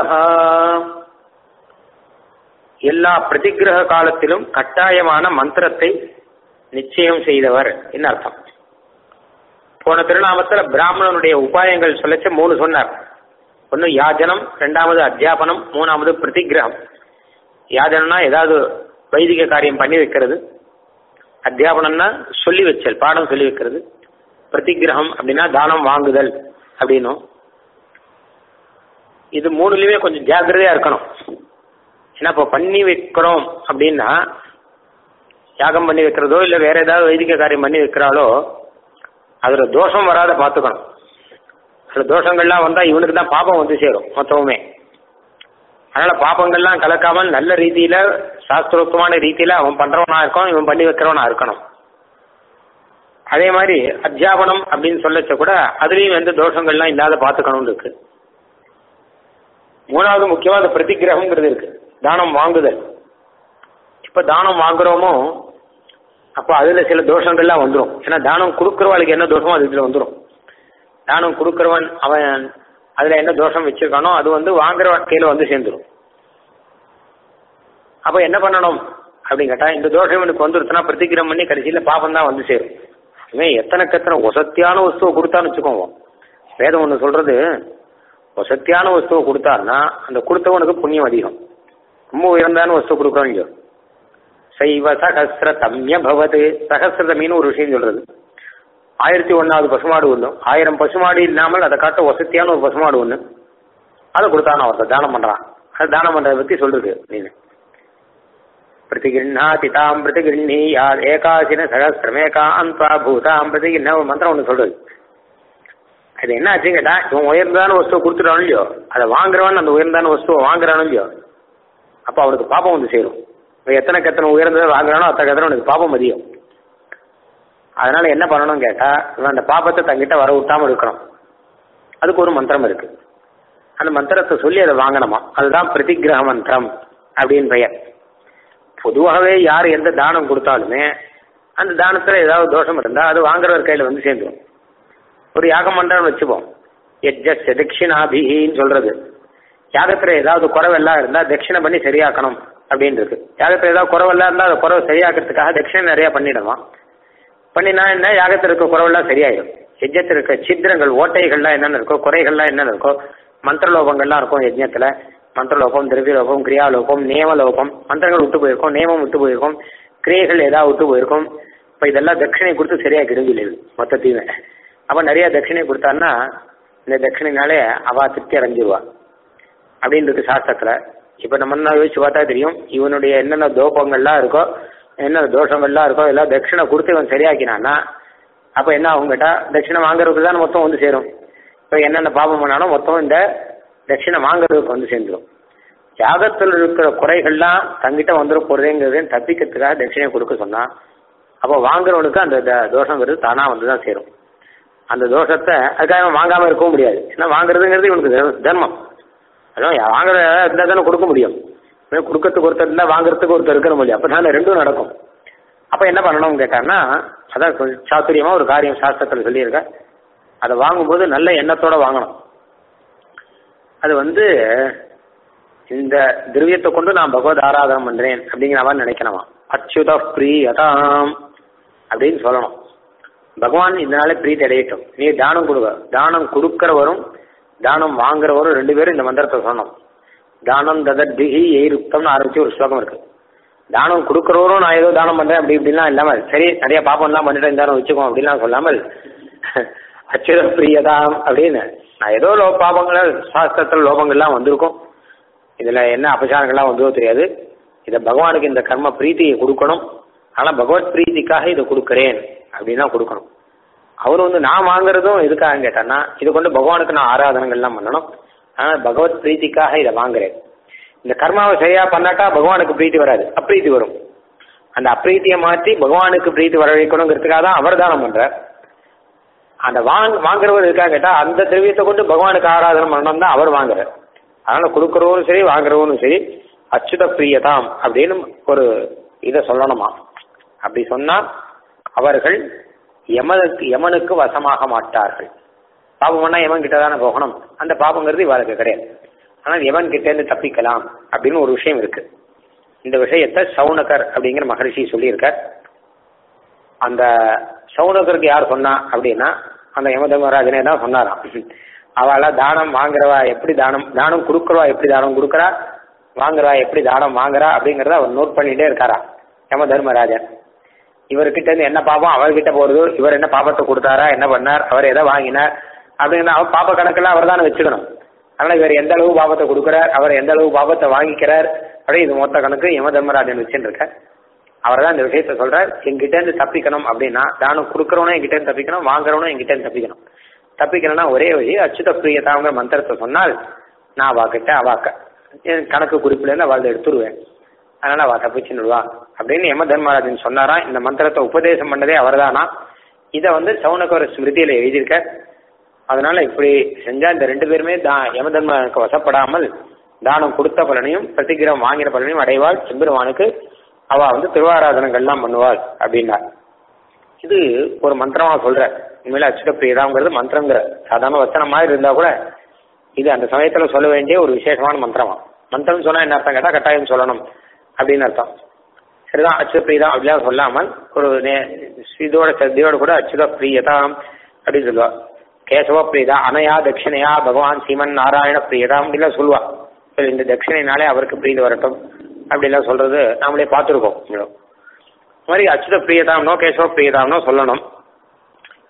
எல்லா பிரதிகிரக காலத்திலும் கட்டாயமான மந்திரத்தை நிச்சயம் செய்தவர் என்ன அர்த்தம் போன திருநாமத்துல பிராமணனுடைய உபாயங்கள் சொல்லச்ச மூணு சொன்னார் ஒன்று யாஜனம் ரெண்டாவது அத்தியாபனம் மூணாவது பிரதிகிரகம் யாஜனம்னா ஏதாவது வைதிக காரியம் பண்ணி வைக்கிறது அத்தியாபனம்னா சொல்லி வச்சல் பாடம் சொல்லி வைக்கிறது பிரதிகிரகம் அப்படின்னா தானம் வாங்குதல் அப்படின்னும் இது மூணுலயுமே கொஞ்சம் ஜாக்கிரதையா இருக்கணும் ஏன்னா இப்போ பண்ணி வைக்கிறோம் அப்படின்னா யாகம் பண்ணி வைக்கிறதோ இல்லை வேற ஏதாவது வைதிக காரியம் பண்ணி வைக்கிறாலோ அதுல தோஷம் வராத பார்த்துக்கணும் அதில் தோஷங்கள்லாம் வந்தால் இவனுக்கு தான் பாபம் வந்து சேரும் மொத்தமுமே அதனால பாபங்கள்லாம் கலக்காமல் நல்ல ரீதியில சாஸ்திரோத்தமான ரீதியில அவன் பண்றவனா இருக்கணும் இவன் பண்ணி வைக்கிறவனா இருக்கணும் அதே மாதிரி அத்தியாபனம் அப்படின்னு சொல்லச்ச கூட அதுலேயும் எந்த தோஷங்கள்லாம் இல்லாத பார்த்துக்கணும்னு இருக்கு மூணாவது முக்கியமாக அந்த பிரதிகிரகம்ங்கிறது இருக்கு தானம் வாங்குதல் இப்போ தானம் வாங்குறோமோ அப்போ அதில் சில தோஷங்கள்லாம் வந்துடும் ஏன்னா தானம் கொடுக்குறவாளுக்கு என்ன தோஷமோ அது இதில் வந்துடும் தானம் கொடுக்குறவன் அவன் அதில் என்ன தோஷம் வச்சிருக்கானோ அது வந்து வாங்குறவன் கையில் வந்து சேர்ந்துடும் அப்போ என்ன பண்ணணும் அப்படின்னு கேட்டால் இந்த தோஷம் எனக்கு வந்துருச்சுன்னா பிரதிகிரம் பண்ணி கடைசியில் பாபம் தான் வந்து சேரும் இவன் எத்தனைக்கு எத்தனை ஒசத்தியான வஸ்துவை கொடுத்தான்னு வச்சுக்கோங்க வேதம் ஒன்று சொல்றது ஒசத்தியான வஸ்துவை கொடுத்தாருன்னா அந்த கொடுத்தவனுக்கு புண்ணியம் அதிகம் ரொம்ப உயர்ந்தான வஸ்து கொடுக்குறோம் இல்லையோ சைவ சகசிர தம்ய பவது சகசிரதமின்னு ஒரு விஷயம் சொல்றது ஆயிரத்தி ஒன்னாவது பசுமாடு ஒன்று ஆயிரம் பசுமாடு இல்லாமல் அதை காட்ட வசதியான ஒரு பசுமாடு ஒன்று அதை கொடுத்தான ஒருத்தர் தானம் பண்றான் அது தானம் பண்றதை பத்தி சொல்றது நீங்க பிரதிகிருண்ணாதி தாம் பிரதிகிருண்ணீயா ஏகாசின சகசிரமேகா அந்தா பூதாம் பிரதிகிருண்ண ஒரு மந்திரம் ஒன்று சொல்றது அது என்ன ஆச்சு கேட்டா இவன் உயர்ந்தான வஸ்துவை கொடுத்துட்டானோ இல்லையோ அதை வாங்குறவன் அந்த உயர்ந்தான வஸ்துவை வாங்குறானோ இல்லையோ அப்போ அவனுக்கு பாப்பம் வந்து சேரும் இவன் எத்தனைக்கு எத்தனை உயர்ந்ததை வாங்குறானோ அத்தனை எத்தனை அவனுக்கு பாப்பம் அதிகம் அதனால என்ன பண்ணணும் கேட்டா இவன் அந்த பாப்பத்தை தங்கிட்ட வர விட்டாம இருக்கணும் அதுக்கு ஒரு மந்திரம் இருக்கு அந்த மந்திரத்தை சொல்லி அதை வாங்கணுமா அதுதான் பிரதிகிரக மந்திரம் அப்படின்னு பெயர் பொதுவாகவே யார் எந்த தானம் கொடுத்தாலுமே அந்த தானத்துல ஏதாவது தோஷம் இருந்தா அது வாங்குறவர் கையில வந்து சேர்ந்துடும் ஒரு யாகம் பண்றோம்னு வச்சுப்போம் எஜ்ஜஸ் தட்சிணாபின்னு சொல்றது யாகத்துல ஏதாவது குறவெல்லாம் இருந்தா தட்சிணை பண்ணி சரியாக்கணும் அப்படின்னு இருக்கு யாகத்துல ஏதாவது குறவெல்லாம் இருந்தா அதை குறவை சரியாக்கிறதுக்காக தட்சிணை நிறைய பண்ணிடுவான் பண்ணினா என்ன யாகத்தில் இருக்க குறவெல்லாம் சரியாயிடும் யஜ்யத்தில் இருக்க சித்திரங்கள் ஓட்டைகள்லாம் என்னென்ன இருக்கோ குறைகள்லாம் என்னென்ன இருக்கோ மந்திரலோகங்கள்லாம் இருக்கும் யஜ்யத்தில் மந்திரலோகம் திரவியலோகம் கிரியாலோகம் நியமலோகம் மந்திரங்கள் விட்டு போயிருக்கும் நியமம் விட்டு போயிருக்கும் கிரியைகள் ஏதாவது விட்டு போயிருக்கும் இப்போ இதெல்லாம் தட்சிணை கொடுத்து சரியாக்கிடும் இல்லை மொத்தத்தையுமே அப்போ நிறைய தட்சிணை கொடுத்தான்னா இந்த தட்சிணைனாலே அவா திருப்தி அடைஞ்சிருவா அப்படின்றது சாஸ்திரத்தில் இப்போ நம்ம என்ன யோசிச்சு பார்த்தா தெரியும் இவனுடைய என்னென்ன தோப்பங்கள்லாம் இருக்கோ என்னென்ன தோஷங்கள்லாம் இருக்கோ எல்லாம் தட்சிணை கொடுத்து இவன் சரியாக்கினான்னா அப்போ என்ன ஆகும் கேட்டா தட்சிணை வாங்குறதுக்கு தான் மொத்தம் வந்து சேரும் இப்போ என்னென்ன பாபம் பண்ணாலும் மொத்தம் இந்த தட்சிணை வாங்குறதுக்கு வந்து சேர்ந்துடும் யாகத்தில் இருக்கிற குறைகள்லாம் தங்கிட்ட வந்துட போறதுங்கிறதையும் தப்பிக்கிறதுக்காக தட்சிணை கொடுக்க சொன்னா அப்போ வாங்குறவனுக்கு அந்த த- தோஷங்கிறது தானா வந்து தான் சேரும் அந்த தோஷத்தை அதுக்காக அவன் வாங்காம இருக்கவும் முடியாது ஏன்னா வாங்குறதுங்கிறது இவனுக்கு தர்ம- தர்மம் அதான் வாங்குற இருந்தால் தானே கொடுக்க முடியும் இவன் கொடுக்கறதுக்கு ஒருத்தர் இருந்தால் வாங்குறதுக்கு ஒருத்தர் இருக்கிற முடியும் அப்போ தானே ரெண்டும் நடக்கும் அப்போ என்ன பண்ணணும்னு கேட்டான்னா அதான் கொஞ்சம் சாத்துரியமாக ஒரு காரியம் சாஸ்திரத்தில் சொல்லியிருக்கேன் அதை வாங்கும்போது நல்ல எண்ணத்தோட வாங்கணும் அது வந்து இந்த திரவியத்தை கொண்டு நான் பகவத் ஆராதனம் பண்றேன் அப்படிங்கிற மாதிரி நினைக்கணுமா அச்சுத பிரியதாம் அப்படின்னு சொல்லணும் பகவான் இதனால பிரீத்தி அடையட்டும் நீ தானம் கொடுக்க தானம் கொடுக்கிறவரும் தானம் வாங்குறவரும் ரெண்டு பேரும் இந்த மந்திரத்தை சொல்லணும் தானம் ததத்பிகி எயிருக்தம்னு ஆரம்பிச்சு ஒரு ஸ்லோகம் இருக்கு தானம் கொடுக்கிறவரும் நான் ஏதோ தானம் பண்றேன் அப்படி இப்படிலாம் இல்லாமல் சரி நிறைய பாப்பம்லாம் பண்ணிட்டு இருந்தாலும் வச்சுக்கோ அப்படிலாம் சொல்லாமல் அச்சுத பிரியதாம் அப்படின்னு நான் ஏதோ லோ பாபங்கள் சாஸ்திரத்தில் லோபங்கள்லாம் வந்திருக்கும் இதுல என்ன அபசாரங்கள்லாம் வந்தோ தெரியாது இதை பகவானுக்கு இந்த கர்ம பிரீத்தியை கொடுக்கணும் ஆனா பகவத் பிரீத்திக்காக இதை கொடுக்குறேன் அப்படின்னு தான் கொடுக்கணும் அவர் வந்து நான் வாங்குறதும் எதுக்காக கேட்டான்னா இதை கொண்டு பகவானுக்கு நான் ஆராதனைகள்லாம் பண்ணணும் ஆனா பகவத் பிரீத்திக்காக இதை வாங்குறேன் இந்த கர்மாவை சரியா பண்ணாட்டா பகவானுக்கு பிரீத்தி வராது அப்ரீத்தி வரும் அந்த அப்ரீத்தியை மாற்றி பகவானுக்கு பிரீத்தி வர வைக்கணுங்கிறதுக்காக தான் அவர் தானம் பண்றார் அந்த வாங்க வாங்குறவர் இருக்கா கேட்டா அந்த திரவியத்தை கொண்டு பகவானுக்கு ஆராதனை பண்ணணும் தான் அவர் வாங்குறார் அதனால கொடுக்கறவரும் சரி வாங்குறவரும் சரி அச்சுத பிரியதாம் அப்படின்னு ஒரு இதை சொல்லணுமா அப்படி சொன்னா அவர்கள் யமனுக்கு யமனுக்கு வசமாக மாட்டார்கள் பாபம் பண்ணா யமன் கிட்ட தானே போகணும் அந்த பாபங்கிறது இவளுக்கு கிடையாது ஆனால் யமன் கிட்ட இருந்து தப்பிக்கலாம் அப்படின்னு ஒரு விஷயம் இருக்கு இந்த விஷயத்தை சவுனகர் அப்படிங்கிற மகரிஷி சொல்லியிருக்கார் அந்த சவுனகருக்கு யார் சொன்னா அப்படின்னா அந்த யமதர்மராஜனே தான் சொன்னாராம் அவள தானம் வாங்குறவா எப்படி தானம் தானம் கொடுக்குறவா எப்படி தானம் கொடுக்குறா வாங்குறவா எப்படி தானம் வாங்குறா அப்படிங்கறத அவர் நோட் பண்ணிட்டே இருக்காரா யம தர்மராஜன் இவர்கிட்ட இருந்து என்ன பாபம் அவர்கிட்ட போறது இவர் என்ன பாபத்தை கொடுத்தாரா என்ன பண்ணார் அவர் எதை வாங்கினார் அப்படிங்கிற அவர் பாப கணக்கெல்லாம் அவர் தானே வச்சுக்கணும் அதனால இவர் எந்த அளவு பாபத்தை கொடுக்குறார் அவர் எந்த அளவு பாபத்தை வாங்கிக்கிறார் அப்படி இது மொத்த கணக்கு யம தர்மராஜன் வச்சுட்டு இருக்கார் அவர் தான் இந்த விஷயத்த சொல்றார் எங்கிட்ட இருந்து தப்பிக்கணும் அப்படின்னா தானம் கொடுக்கறவனும் எங்கிட்ட இருந்து தப்பிக்கணும் வாங்குறவனும் எங்கிட்ட இருந்து தப்பிக்கணும் தப்பிக்கணும்னா ஒரே வழி அச்சுத பிரியதாங்கிற மந்திரத்தை சொன்னால் நான் அவாக்கிட்ட அவாக்க என் கணக்கு குறிப்புல இருந்து அவள் எடுத்துருவேன் அதனால அவ தப்பிச்சுடுவா அப்படின்னு யம தர்மராஜன் சொன்னாராம் இந்த மந்திரத்தை உபதேசம் பண்ணதே அவர்தானா இதை வந்து சவுனகர ஸ்மிருதியில எழுதியிருக்க அதனால இப்படி செஞ்சா இந்த ரெண்டு பேருமே தா யம தர்மனுக்கு வசப்படாமல் தானம் கொடுத்த பலனையும் பிரதிகிரம் வாங்கின பலனையும் அடைவாள் செம்பெருமானுக்கு அவ வந்து திருவாராதனங்கள்லாம் பண்ணுவாள் அப்படின்னா இது ஒரு மந்திரமா சொல்ற உண்மையில அச்சுத பிரியதாங்கிறது மந்திரங்கிற சாதாரண வச்சனம் மாதிரி இருந்தா கூட இது அந்த சமயத்துல சொல்ல வேண்டிய ஒரு விசேஷமான மந்திரமா மந்திரம் சொன்னா என்ன அர்த்தம் கேட்டா கட்டாயம் சொல்லணும் அப்படின்னு அர்த்தம் சரிதான் அச்சுத பிரியதா அப்படிலாம் சொல்லாமல் ஒரு நே- இதோட சத்தியோட கூட அச்சுத பிரியதாம் அப்படின்னு சொல்லுவா கேசவ பிரியதா அனயா தட்சிணையா பகவான் சீமன் நாராயண பிரியதாம் அப்படிலாம் சொல்லுவா சரி இந்த தட்சிணைனாலே அவருக்கு பிரீதி வரட்டும் அப்படிலாம் சொல்றது நாமளே பார்த்துருக்கோம் இந்த மாதிரி அச்சுத பிரியதாம்னோ கேசவ பிரியதாம்னோ சொல்லணும்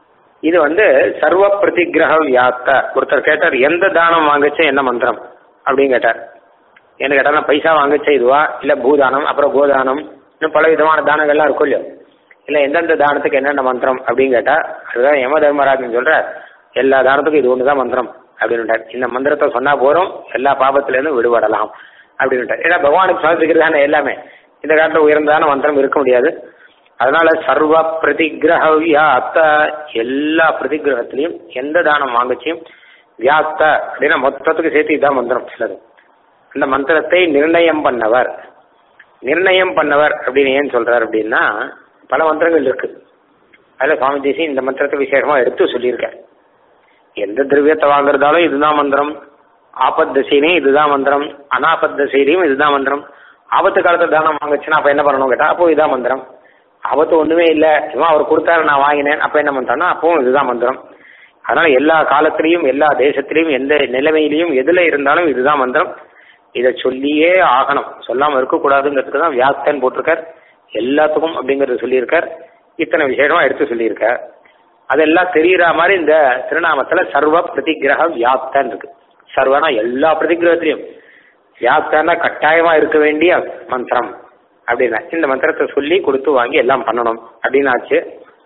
இது வந்து சர்வ பிரதிகிரக வியாப்த ஒருத்தர் கேட்டார் எந்த தானம் வாங்கச்சே என்ன மந்திரம் அப்படின்னு கேட்டார் என்ன கேட்டார்னா பைசா வாங்கச்சே இதுவா இல்ல பூதானம் அப்புறம் கோதானம் இன்னும் பல விதமான தானங்கள்லாம் இருக்கும் இல்லையோ இல்ல எந்தெந்த தானத்துக்கு என்னென்ன மந்திரம் அப்படின்னு கேட்டா அதுதான் யம தர்மராஜன் சொல்ற எல்லா தானத்துக்கும் இது ஒண்ணுதான் மந்திரம் அப்படின்னுட்டார் இந்த மந்திரத்தை சொன்னா போறோம் எல்லா பாபத்துல இருந்தும் விடுபடலாம் அப்படின்னுட்டார் ஏன்னா பகவானுக்கு சமர்ப்பிக்கிறது தானே எல்லாமே இந்த காலத்துல உயர்ந்ததான மந்திரம் இருக்க முடியாது அதனால சர்வ பிரதிகிரக வியாப்த எல்லா பிரதிகிரகத்திலையும் எந்த தானம் வாங்கச்சியும் வியாப்த அப்படின்னா மொத்தத்துக்கு சேர்த்து இதான் மந்திரம் சிலது அந்த மந்திரத்தை நிர்ணயம் பண்ணவர் நிர்ணயம் பண்ணவர் அப்படின்னு ஏன் சொல்றார் அப்படின்னா பல மந்திரங்கள் இருக்கு அதுல சுவாமி தேசி இந்த மந்திரத்தை விசேஷமா எடுத்து சொல்லியிருக்கார் எந்த திரவியத்தை வாங்குறதாலும் இதுதான் மந்திரம் ஆபத் தசையிலையும் இதுதான் மந்திரம் அனாபத் தசையிலையும் இதுதான் மந்திரம் ஆபத்து காலத்துல தானம் வாங்குச்சுன்னா அப்ப என்ன பண்ணணும் கேட்டா அப்போ இதான் மந்திரம் ஆபத்து ஒண்ணுமே இல்ல சும்மா அவர் கொடுத்தாரு நான் வாங்கினேன் அப்ப என்ன பண்றேன்னா அப்பவும் இதுதான் மந்திரம் அதனால எல்லா காலத்திலையும் எல்லா தேசத்திலையும் எந்த நிலைமையிலையும் எதுல இருந்தாலும் இதுதான் மந்திரம் இதை சொல்லியே ஆகணும் சொல்லாம இருக்கக்கூடாதுங்கிறதுக்கு தான் வியாப்தன் போட்டிருக்கார் எல்லாத்துக்கும் அப்படிங்கறது சொல்லியிருக்கார் இத்தனை விசேஷமா எடுத்து சொல்லியிருக்கார் அதெல்லாம் தெரியற மாதிரி இந்த திருநாமத்துல சர்வ பிரதிகிரக வியாப்தன் இருக்கு சர்வனா எல்லா பிரதிகிரகத்திலையும் வியாப்தானா கட்டாயமா இருக்க வேண்டிய மந்திரம் அப்படின்னா இந்த மந்திரத்தை சொல்லி கொடுத்து வாங்கி எல்லாம் பண்ணணும் அப்படின்னு ஆச்சு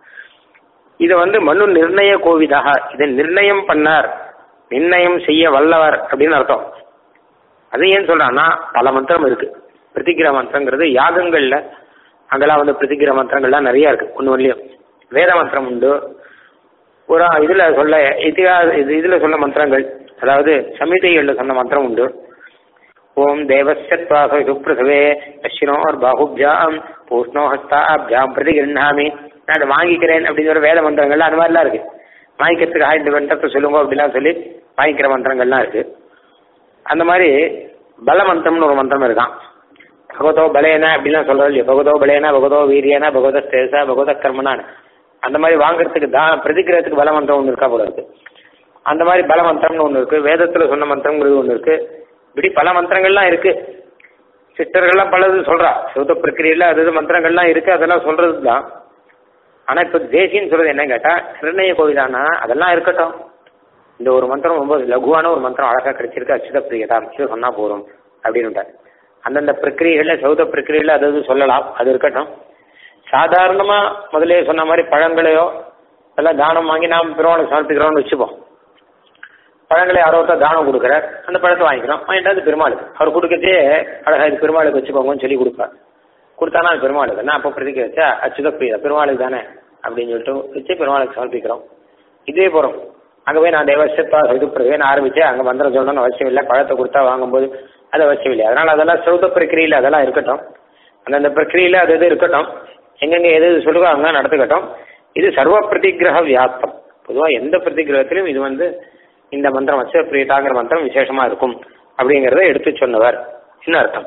இது வந்து மனு நிர்ணய கோவிதாக இதை நிர்ணயம் பண்ணார் நிர்ணயம் செய்ய வல்லவர் அப்படின்னு அர்த்தம் அது ஏன் சொல்றான்னா பல மந்திரம் இருக்கு பிரதிகிர மந்திரங்கிறது யாகங்கள்ல அங்கெல்லாம் வந்து பிரதிகிர மந்திரங்கள்லாம் நிறைய இருக்கு ஒன்று ஒன்றுலையும் வேத மந்திரம் உண்டு ஒரு இதுல சொல்ல இதிகாச இது இதுல சொன்ன மந்திரங்கள் அதாவது சமிதைகள்ல சொன்ன மந்திரம் உண்டு ஓம் தேவஸ்யத்வாச சுப்ரசவே அஸ்வினோர் பாகுபியாம் பூஷ்ணோ ஹஸ்தாபியாம் பிரதி கிருண்ணாமி நான் அதை வாங்கிக்கிறேன் அப்படின்னு ஒரு வேத மந்திரங்கள்லாம் அந்த மாதிரிலாம் இருக்கு வாங்கிக்கிறதுக்கு இந்த மந்திரத்தை சொல்லுங்க அப்படிலாம் சொல்லி வாங்கிக்கிற மந்திரங்கள்லாம் இருக்கு அந்த மாதிரி பல மந்திரம்னு ஒரு மந்திரம் இருக்கான் பகவதோ பலேனா அப்படிலாம் சொல்றது இல்லையா பகவதோ பலேனா பகவதோ வீரியனா பகவத ஸ்தேசா பகவத கர்மனான்னு அந்த மாதிரி வாங்குறதுக்கு தான் பிரதிக்கிறதுக்கு பல மந்திரம் ஒன்று இருக்கா போல இருக்கு அந்த மாதிரி பல மந்திரம்னு ஒன்று இருக்கு வேதத்துல சொன்ன மந்திரங்கிறது ஒன்று இருக்கு இப்படி பல மந்திரங்கள்லாம் இருக்கு சிஸ்டர்கள்லாம் பலது சொல்றா சிவத்த பிரக்கிரியில அது இது மந்திரங்கள்லாம் இருக்கு அதெல்லாம் சொல்றது தான் ஆனா இப்ப தேசின்னு சொல்றது என்ன கேட்டா நிர்ணய கோவிலானா அதெல்லாம் இருக்கட்டும் இந்த ஒரு மந்திரம் ரொம்ப லகுவான ஒரு மந்திரம் அழகா கிடைச்சிருக்கு அச்சுத பிரியதாம் இது சொன்னா போதும் அப்படின்னு அந்தந்த பிரக்கிரியைகள்ல சௌத பிரக்கிரியில அது அது சொல்லலாம் அது இருக்கட்டும் சாதாரணமா முதலே சொன்ன மாதிரி பழங்களையோ எல்லாம் தானம் வாங்கி நாம் பெருமாளுக்கு சமர்ப்பிக்கிறோம்னு வச்சுப்போம் பழங்களை யாரோ ஒருத்தர் தானம் கொடுக்குறார் அந்த பழத்தை வாங்கிக்கிறோம் வாங்கிட்டு அது பெருமாளுக்கு அவர் கொடுக்கறதே அழகா இது பெருமாளுக்கு வச்சுக்கோங்கன்னு சொல்லி கொடுப்பார் கொடுத்தானா அது பெருமாளுக்கு நான் அப்போ பிரதிக்க வச்சா அச்சுத பிரியா பெருமாளுக்கு தானே அப்படின்னு சொல்லிட்டு வச்சு பெருமாளுக்கு சமர்ப்பிக்கிறோம் இதே போகிறோம் அங்கே போய் நான் தேவசத்தா இது பிரதிவேன் ஆரம்பிச்சு அங்கே மந்திரம் சொல்லணும்னு அவசியம் இல்லை பழத்தை கொடுத்தா வாங்கும்போது அது அவசியம் இல்லை அதனால அதெல்லாம் சௌத பிரக்கிரியில் அதெல்லாம் இருக்கட்டும் அந்தந்த பிரக்கிரியில் அது இது இருக்கட்டும் எங்கெங்க எது எது சொல்லுவோ அங்கே நடத்துக்கட்டும் இது சர்வ பிரதிகிரக வியாப்தம் பொதுவாக எந்த பிரதிகிரகத்திலும் இது வந்து இந்த மந்திரம் வச்ச பிரியதாங்கிற மந்திரம் விசேஷமா இருக்கும் அப்படிங்கிறத எடுத்து சொன்னவர் என்ன அர்த்தம்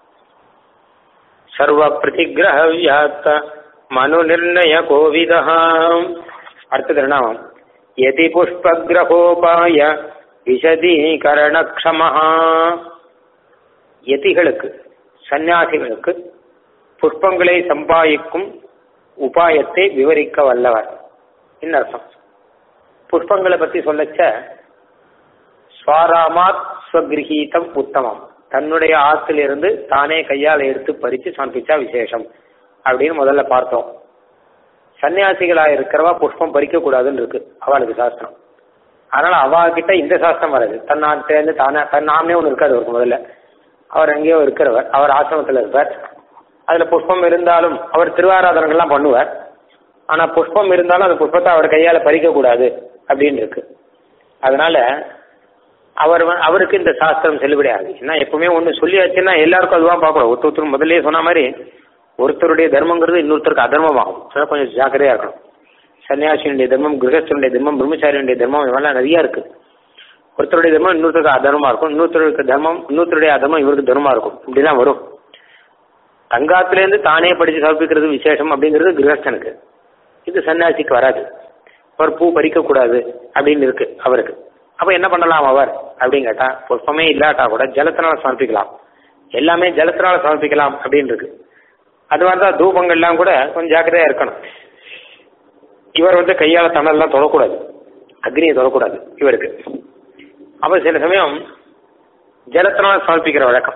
சர்வ பிரதிகிரக வியாப்த மனு நிர்ணய கோவிதா அடுத்த திருநாமம் யதி புஷ்பகிரகோபாய விஷதீகரணக்ஷமஹா யதிகளுக்கு சந்நியாசிகளுக்கு புஷ்பங்களை சம்பாதிக்கும் உபாயத்தை விவரிக்க வல்லவர் என்ன அர்த்தம் புஷ்பங்களை பத்தி சொல்லச்ச ஸ்வாராமாத் ஸ்வகிரகீதம் உத்தமம் தன்னுடைய ஆற்றிலிருந்து தானே கையால் எடுத்து பறித்து சமர்ப்பிச்சா விசேஷம் அப்படின்னு முதல்ல பார்த்தோம் சன்னியாசிகளா இருக்கிறவா புஷ்பம் பறிக்க கூடாதுன்னு இருக்கு அவளுக்கு சாஸ்திரம் அதனால அவா கிட்ட இந்த சாஸ்திரம் வராது தன் நாட்டிலேருந்து தானே தன் நாமனே ஒன்று இருக்காது அவருக்கு முதல்ல அவர் எங்கேயோ இருக்கிறவர் அவர் ஆசிரமத்தில் இருப்பார் அதுல புஷ்பம் இருந்தாலும் அவர் திருவாராதனங்கள்லாம் பண்ணுவார் ஆனா புஷ்பம் இருந்தாலும் அந்த புஷ்பத்தை அவர் கையால பறிக்க கூடாது அப்படின்னு இருக்கு அதனால அவர் வ- அவருக்கு இந்த சாஸ்திரம் செல்லுபடியாது ஏன்னா எப்பவுமே ஒன்று சொல்லியாச்சுன்னா எல்லாருக்கும் அதுதான் பார்க்கணும் ஒருத்தர் முதல்லயே சொன்ன மாதிரி ஒருத்தருடைய தர்மங்கிறது இன்னொருத்தருக்கு அதர்மமாகும் அதனால கொஞ்சம் ஜாக்கிரதையா இருக்கணும் சன்னியாசியினுடைய தர்மம் கிரகஸ்தனுடைய தர்மம் பிரம்மச்சாரியுடைய தர்மம் இவெல்லாம் நிறைய இருக்கு ஒருத்தருடைய தர்மம் இன்னொருத்தருக்கு அதர்மமா இருக்கும் இன்னொருத்தருக்கு தர்மம் இன்னொருத்தருடைய அதர்மம் இவருக்கு தர்மமா இருக்கும் இப்படிதான் வரும் தங்காத்திலேருந்து தானே படிச்சு சமர்ப்பிக்கிறது விசேஷம் அப்படிங்கிறது கிரகஸ்தனுக்கு இது சன்னியாசிக்கு வராது அவர் பூ பறிக்க கூடாது அப்படின்னு இருக்கு அவருக்கு அப்ப என்ன பண்ணலாம் அவர் அப்படின்னு கேட்டா புஷ்பமே இல்லாட்டா கூட ஜலத்தினால சமர்ப்பிக்கலாம் எல்லாமே ஜலத்தினால சமர்ப்பிக்கலாம் அப்படின்னு இருக்கு அது மாதிரி தான் தூபங்கள்லாம் கூட கொஞ்சம் ஜாக்கிரதையா இருக்கணும் இவர் வந்து கையால தணல்லாம் தொடக்கூடாது அக்னியை தொடக்கூடாது இவருக்கு அப்ப சில சமயம் ஜலத்தினால சமர்ப்பிக்கிற வழக்கம்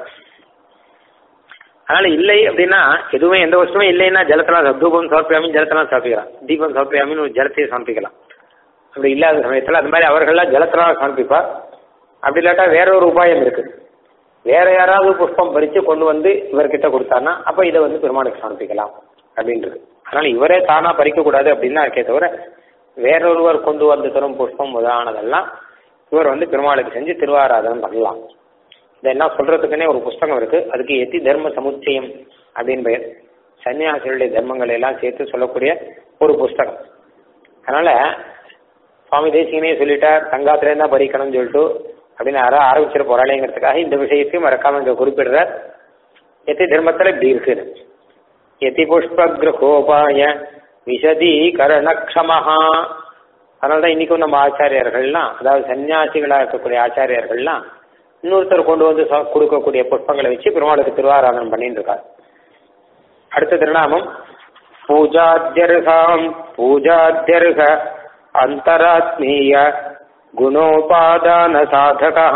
அதனால இல்லை அப்படின்னா எதுவுமே எந்த வசமே இல்லைன்னா ஜலத்தினால தூபம் சமர்ப்பியாமி ஜலத்தினால சமர்ப்பிக்கலாம் தீபம் சமர்ப்பியாமின்னு ஒரு ஜலத்தையே சமர்ப்பிக்கலாம் அப்படி இல்லாத சமயத்தில் அது மாதிரி அவர்கள்லாம் ஜலத்தினால சமர்ப்பிப்பார் அப்படி இல்லாட்டா வேற ஒரு உபாயம் இருக்கு வேற யாராவது புஷ்பம் பறித்து கொண்டு வந்து இவர்கிட்ட கொடுத்தாருன்னா அப்ப இதை வந்து பெருமாளுக்கு சமர்ப்பிக்கலாம் அப்படின்றது அதனால இவரே தானா பறிக்க கூடாது அப்படின்னா இருக்கே தவிர வேறொருவர் கொண்டு வந்து தரும் புஷ்பம் முதலானதெல்லாம் இவர் வந்து பெருமாளுக்கு செஞ்சு திருவாராதனம் பண்ணலாம் இதை என்ன சொல்றதுக்குன்னே ஒரு புஸ்தகம் இருக்கு அதுக்கு எத்தி தர்ம சமுச்சயம் அப்படின்னு பெயர் சன்னியாசிகளுடைய தர்மங்களை எல்லாம் சேர்த்து சொல்லக்கூடிய ஒரு புஸ்தகம் அதனால சுவாமி தேசிகனே சொல்லிட்டார் தங்காத்திலே தான் பறிக்கணும்னு சொல்லிட்டு அப்படின்னு யாரோ ஆரம்பிச்சிட போறாளேங்கிறதுக்காக இந்த விஷயத்தையும் மறக்காம இங்க குறிப்பிடுறார் எத்தி தர்மத்துல இப்படி இருக்கு எதி புஷ்பகிரகோபாய விசதீகரணக்ஷமஹா அதனால தான் இன்னைக்கும் நம்ம ஆச்சாரியர்கள்லாம் அதாவது சன்னியாசிகளா இருக்கக்கூடிய ஆச்சாரியர்கள்லாம் இன்னொருத்தர் கொண்டு வந்து ச- கொடுக்கக்கூடிய புஷ்பங்களை வச்சு பெருமாளுக்கு திருவாராதனம் பண்ணிட்டு இருக்கார் அடுத்த திருநாமம் பூஜாத்தியர்காம் பூஜாத்தியர்க அந்தராத்மீய குணோபாதான சாதகா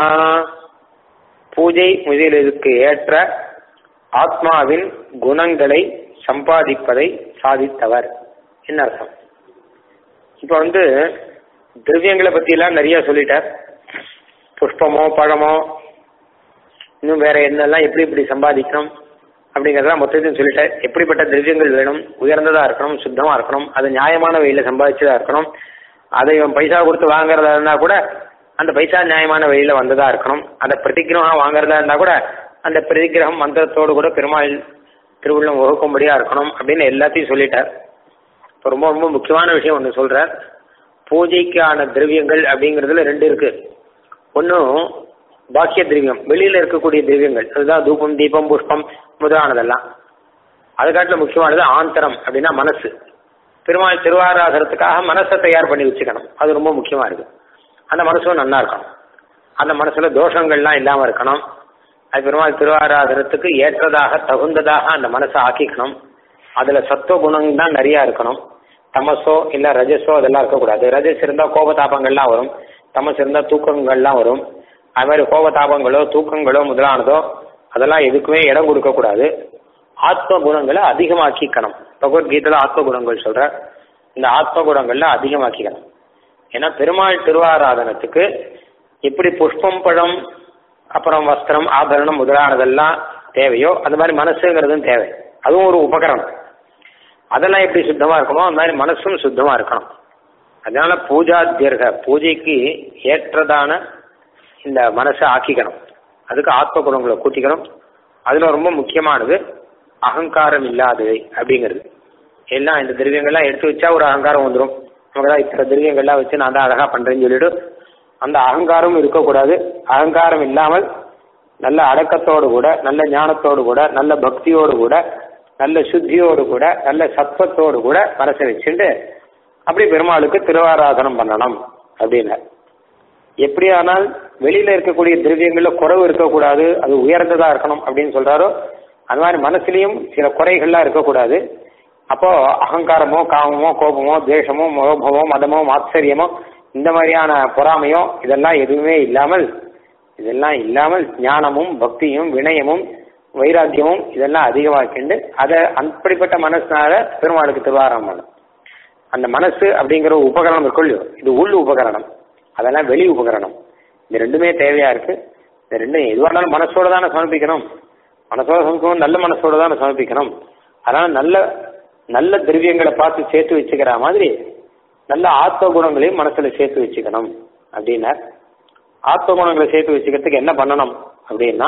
பூஜை முதலுக்கு ஏற்ற ஆத்மாவின் குணங்களை சம்பாதிப்பதை சாதித்தவர் என்ன அர்த்தம் இப்ப வந்து திரவியங்களை பத்தி எல்லாம் நிறைய சொல்லிட்டார் புஷ்பமோ பழமோ இன்னும் வேற என்னெல்லாம் எப்படி எப்படி சம்பாதிக்கணும் அப்படிங்கறதெல்லாம் மொத்தத்தையும் சொல்லிட்டார் எப்படிப்பட்ட திரவியங்கள் வேணும் உயர்ந்ததா இருக்கணும் சுத்தமா இருக்கணும் அது நியாயமான வழியில சம்பாதிச்சதா இருக்கணும் அதை இவன் பைசா கொடுத்து வாங்குறதா இருந்தா கூட அந்த பைசா நியாயமான வழியில வந்ததா இருக்கணும் அந்த பிரதிகிரகம் வாங்குறதா இருந்தா கூட அந்த பிரதிகிரகம் மந்திரத்தோடு கூட பெருமாள் திருவுள்ளம் வகுக்கும்படியா இருக்கணும் அப்படின்னு எல்லாத்தையும் சொல்லிட்டார் இப்போ ரொம்ப ரொம்ப முக்கியமான விஷயம் ஒன்று சொல்றார் பூஜைக்கான திரவியங்கள் அப்படிங்கிறதுல ரெண்டு இருக்கு ஒன்றும் பாக்கிய திரவியம் வெளியில இருக்கக்கூடிய திரவியங்கள் அதுதான் தூபம் தீபம் புஷ்பம் முதலானதெல்லாம் அது காட்டில் முக்கியமானது ஆந்தரம் அப்படின்னா மனசு பெருமாள் திருவாராதனத்துக்காக மனசை தயார் பண்ணி வச்சுக்கணும் அது ரொம்ப முக்கியமா இருக்கு அந்த மனசும் நல்லா இருக்கணும் அந்த மனசுல தோஷங்கள்லாம் இல்லாம இருக்கணும் அது பெருமாள் திருவாராதனத்துக்கு ஏற்றதாக தகுந்ததாக அந்த மனசை ஆக்கிக்கணும் அதுல சத்துவ குணம் தான் நிறைய இருக்கணும் தமசோ இல்ல ரஜஸோ அதெல்லாம் இருக்கக்கூடாது ரஜஸ் இருந்தா கோபதாபங்கள்லாம் வரும் தமஸ் இருந்தா தூக்கங்கள்லாம் வரும் அது மாதிரி கோபதாபங்களோ தூக்கங்களோ முதலானதோ அதெல்லாம் எதுக்குமே இடம் கொடுக்க கூடாது ஆத்ம குணங்களை அதிகமாக்கிக்கணும் பகவத்கீதையில ஆத்ம குணங்கள் சொல்ற இந்த ஆத்ம குணங்கள்ல அதிகமாக்கிக்கணும் ஏன்னா பெருமாள் திருவாராதனத்துக்கு எப்படி புஷ்பம் பழம் அப்புறம் வஸ்திரம் ஆபரணம் முதலானதெல்லாம் தேவையோ அந்த மாதிரி மனசுங்கிறதும் தேவை அதுவும் ஒரு உபகரணம் அதெல்லாம் எப்படி சுத்தமா இருக்குமோ அந்த மாதிரி மனசும் சுத்தமா இருக்கணும் அதனால பூஜாத்தியர்க பூஜைக்கு ஏற்றதான இந்த மனசை ஆக்கிக்கணும் அதுக்கு ஆத்ம குணங்களை கூட்டிக்கணும் அதுல ரொம்ப முக்கியமானது அகங்காரம் இல்லாதவை அப்படிங்கிறது எல்லாம் இந்த திரவியங்கள்லாம் எடுத்து வச்சா ஒரு அகங்காரம் வந்துடும் நமக்கு தான் இத்தனை திரவியங்கள்லாம் வச்சு நான் தான் அழகா பண்றேன்னு சொல்லிட்டு அந்த அகங்காரம் இருக்கக்கூடாது அகங்காரம் இல்லாமல் நல்ல அடக்கத்தோடு கூட நல்ல ஞானத்தோடு கூட நல்ல பக்தியோடு கூட நல்ல சுத்தியோடு கூட நல்ல சத்வத்தோடு கூட மனசை வச்சுட்டு அப்படி பெருமாளுக்கு திருவாராதனம் பண்ணணும் அப்படின்னு எப்படியானால் வெளியில இருக்கக்கூடிய திரவியங்கள்ல குறைவு இருக்கக்கூடாது அது உயர்ந்ததா இருக்கணும் அப்படின்னு சொல்றாரோ அது மாதிரி மனசுலயும் சில குறைகள்லாம் இருக்கக்கூடாது அப்போ அகங்காரமோ காமமோ கோபமோ துவேஷமோ மோபமோ மதமோ மாத்சரியமோ இந்த மாதிரியான பொறாமையோ இதெல்லாம் எதுவுமே இல்லாமல் இதெல்லாம் இல்லாமல் ஞானமும் பக்தியும் வினயமும் வைராக்கியமும் இதெல்லாம் அதிகமாக்கிண்டு அதை அப்படிப்பட்ட மனசுனால பெருமாளுக்கு திருவாரம் பண்ணும் அந்த மனசு அப்படிங்கிற ஒரு உபகரணம் இருக்கும் இல்லையோ இது உள் உபகரணம் அதெல்லாம் வெளி உபகரணம் இந்த ரெண்டுமே தேவையா இருக்கு இந்த ரெண்டும் எதுவாக இருந்தாலும் மனசோட தானே சமர்ப்பிக்கணும் மனசோட சமர்ப்பிக்கணும் நல்ல மனசோட தானே சமர்ப்பிக்கணும் அதனால நல்ல நல்ல திரவியங்களை பார்த்து சேர்த்து வச்சுக்கிற மாதிரி நல்ல ஆத்ம குணங்களையும் மனசுல சேர்த்து வச்சுக்கணும் அப்படின்னார் ஆத்ம குணங்களை சேர்த்து வச்சுக்கிறதுக்கு என்ன பண்ணணும் அப்படின்னா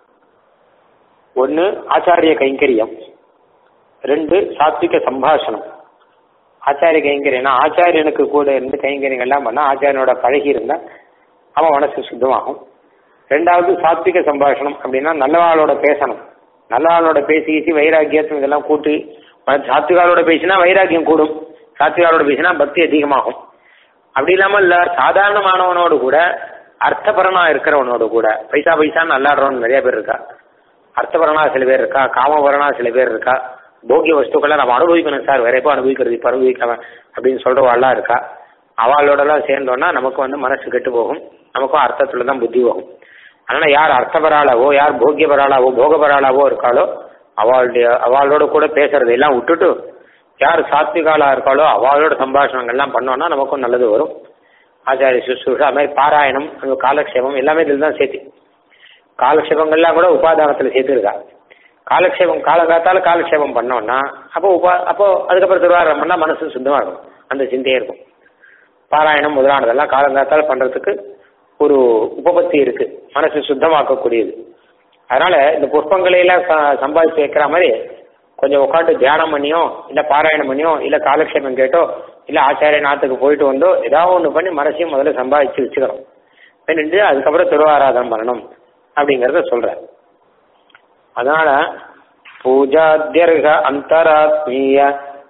ஒன்று ஆச்சாரிய கைங்கரியம் ரெண்டு சாத்விக சம்பாஷணம் ஆச்சாரிய கைங்கரியம்னா ஆச்சாரியனுக்கு கூட இருந்து கைங்கரியங்கள்லாம் பண்ணா ஆச்சாரியனோட பழகி இருந்தா அவன் மனசு சுத்தமாகும் ரெண்டாவது சாத்விக சம்பாஷணம் அப்படின்னா நல்லவாளோட பேசணும் நல்லவாளோட பேசி பேசி வைராக்கியத்தும் இதெல்லாம் கூட்டி சாத்விகாலோட பேசினா வைராக்கியம் கூடும் சாத்விகாலோட பேசினா பக்தி அதிகமாகும் அப்படி இல்லாமல் இல்ல சாதாரணமானவனோடு கூட அர்த்தபரனா இருக்கிறவனோடு கூட பைசா பைசான்னு நல்லாடுறவன் நிறைய பேர் இருக்கா அர்த்தபரனா சில பேர் இருக்கா காமபரனா சில பேர் இருக்கா போகிய வஸ்துக்களை நம்ம அனுபவிக்கணும் சார் வேற எப்போ அனுபவிக்கிறது இப்போ அனுபவிக்காம அப்படின்னு சொல்றவாள்லாம் இருக்கா அவளோடலாம் சேர்ந்தோன்னா நமக்கு வந்து மனசு கெட்டு போகும் நமக்கும் அர்த்தத்துல தான் புத்தி போகும் அதனால யார் அர்த்தபராளாவோ யார் போகியபராளாவோ போகபராளாவோ இருக்காளோ அவளுடைய அவளோட கூட பேசுறது எல்லாம் விட்டுட்டு யார் சாத்விகாலா இருக்காளோ அவளோட சம்பாஷணங்கள்லாம் பண்ணோம்னா நமக்கும் நல்லது வரும் ஆச்சாரிய சுசுஷா அது மாதிரி பாராயணம் அந்த காலக்ஷேபம் எல்லாமே இதில் தான் சேர்த்து காலக்ஷேபங்கள்லாம் கூட உபாதானத்தில் சேர்த்துருக்கா காலக்ஷேபம் காலங்காத்தால காலக்ஷேபம் பண்ணோம்னா அப்போ உபா அப்போ அதுக்கப்புறம் திருவாரம் பண்ணால் மனசு சுத்தமாக இருக்கும் அந்த சிந்தையே இருக்கும் பாராயணம் முதலானதெல்லாம் காலங்காத்தால பண்றதுக்கு ஒரு உபபத்தி இருக்கு மனசு சுத்தமாக்கக்கூடியது அதனால இந்த புஷ்பங்களை எல்லாம் ச- சம்பாதிச்சு வைக்கிற மாதிரி கொஞ்சம் உட்காந்து தியானம் பண்ணியோ இல்ல பாராயணம் பண்ணியோ இல்ல காலக்ஷேபம் கேட்டோ இல்ல ஆச்சாரிய நாத்துக்கு போயிட்டு வந்தோ ஏதாவது ஒண்ணு பண்ணி மனசையும் முதல்ல சம்பாதிச்சு வச்சுக்கணும் பண்ணிட்டு அதுக்கப்புறம் திருவாராதனம் பண்ணணும் அப்படிங்கறத சொல்றேன் அதனால பூஜாத்தியர்க அந்தராத்மீய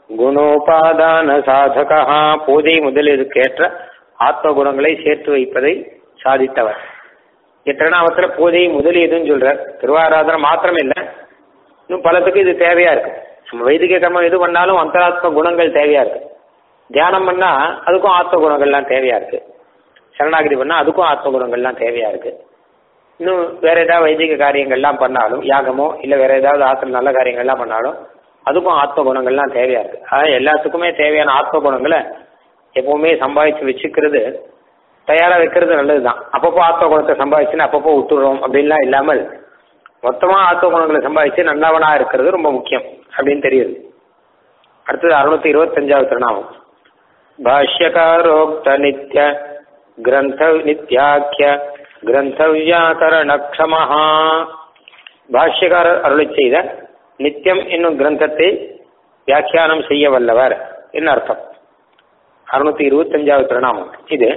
குணோபாதான சாதகா பூஜை முதலிற்கேற்ற ஆத்ம குணங்களை சேர்த்து வைப்பதை சாதித்தவர் எட்டனாமத்துல பூஜை முதலியதுன்னு சொல்றார் திருவாராதனம் மாத்திரம் இல்லை இன்னும் பலத்துக்கு இது தேவையா இருக்கு நம்ம வைதிக கர்மம் எது பண்ணாலும் அந்தராத்ம குணங்கள் தேவையா இருக்கு தியானம் பண்ணா அதுக்கும் ஆத்ம குணங்கள்லாம் தேவையா இருக்கு சரணாகிரி பண்ணா அதுக்கும் ஆத்ம குணங்கள்லாம் தேவையா இருக்கு இன்னும் வேற ஏதாவது வைதிக காரியங்கள்லாம் பண்ணாலும் யாகமோ இல்ல வேற ஏதாவது ஆத்திர நல்ல காரியங்கள்லாம் பண்ணாலும் அதுக்கும் ஆத்ம குணங்கள்லாம் தேவையா இருக்கு அதாவது எல்லாத்துக்குமே தேவையான ஆத்ம குணங்களை எப்பவுமே சம்பாதிச்சு வச்சுக்கிறது தயாரா வைக்கிறது நல்லதுதான் அப்பப்போ ஆத்ம குணத்தை சம்பாதிச்சுன்னு அப்பப்போ விட்டுடுறோம் அப்படின்லாம் இல்லாமல் மொத்தமா ஆத்ம குணங்களை சம்பாதிச்சு நல்லவனா இருக்கிறது ரொம்ப முக்கியம் அப்படின்னு தெரியுது அடுத்தது அறுநூத்தி இருபத்தஞ்சாவது திருநாமம் பாஷ்யகாரோக்த நித்ய கிரந்த நித்யாக்கிய கிரந்த வியாக்கரணக்ஷமஹா பாஷ்யக்காரர் அருளை செய்த நித்தியம் என்னும் கிரந்தத்தை வியாக்கியானம் செய்ய வல்லவர் என்ன அர்த்தம் அறுநூத்தி இருபத்தஞ்சாவது திருநாமம் இது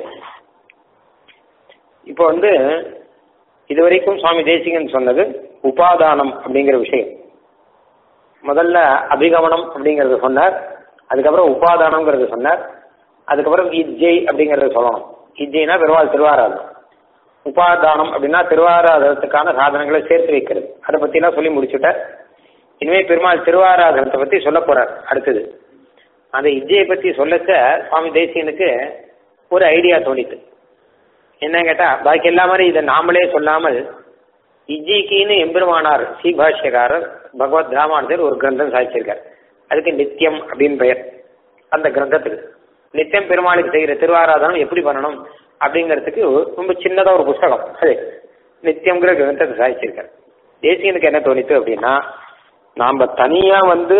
இப்போ வந்து இதுவரைக்கும் சுவாமி தேசிகன் சொன்னது உபாதானம் அப்படிங்கிற விஷயம் முதல்ல அபிகமனம் அப்படிங்கறத சொன்னார் அதுக்கப்புறம் உபாதானம்ங்கிறத சொன்னார் அதுக்கப்புறம் இஜ்ஜை அப்படிங்கறத சொல்லணும் இஜ்ஜைனா பெருவாள் திருவாராதனம் உபாதானம் அப்படின்னா திருவாராதனத்துக்கான சாதனங்களை சேர்த்து வைக்கிறது அதை பத்திலாம் சொல்லி முடிச்சுட்டார் இனிமே பெருமாள் திருவாராதனத்தை பத்தி சொல்ல போறார் அடுத்தது அந்த இஜ்ஜையை பத்தி சொல்லச்ச சுவாமி தேசியனுக்கு ஒரு ஐடியா தோணித்து என்ன கேட்டா பாக்கி எல்லா மாதிரி இதை நாமளே சொல்லாமல் இஜ்ஜிக்கின்னு எம்பெருமானார் ஸ்ரீபாஷ்யக்காரர் பகவத் ராமானுஜர் ஒரு கிரந்தம் சாதிச்சிருக்கார் அதுக்கு நித்தியம் அப்படின்னு பெயர் அந்த கிரந்தத்துக்கு நித்தியம் பெருமாளுக்கு செய்கிற திருவாராதனம் எப்படி பண்ணணும் அப்படிங்கிறதுக்கு ரொம்ப சின்னதா ஒரு புஸ்தகம் அது நித்தியம்ங்கிற கிரந்தத்தை சாதிச்சிருக்கார் தேசியனுக்கு என்ன தோணித்து அப்படின்னா நாம தனியா வந்து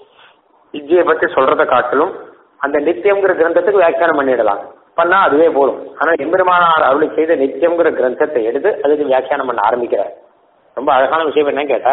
இஜ்ஜியை பத்தி சொல்றதை காட்டிலும் அந்த நித்தியம்ங்கிற கிரந்தத்துக்கு வியாக்கியானம் பண்ணிடலாம் பண்ணா அதுவே போதும் ஆனா எம்பெருமானார் அருளி செய்த நித்தியம்ங்கிற கிரந்தத்தை எடுத்து அதுக்கு வியாக்கியானம் பண்ண ஆரம்பிக்கிறார் ரொம்ப அழகான விஷயம் என்னன்னு கேட்டா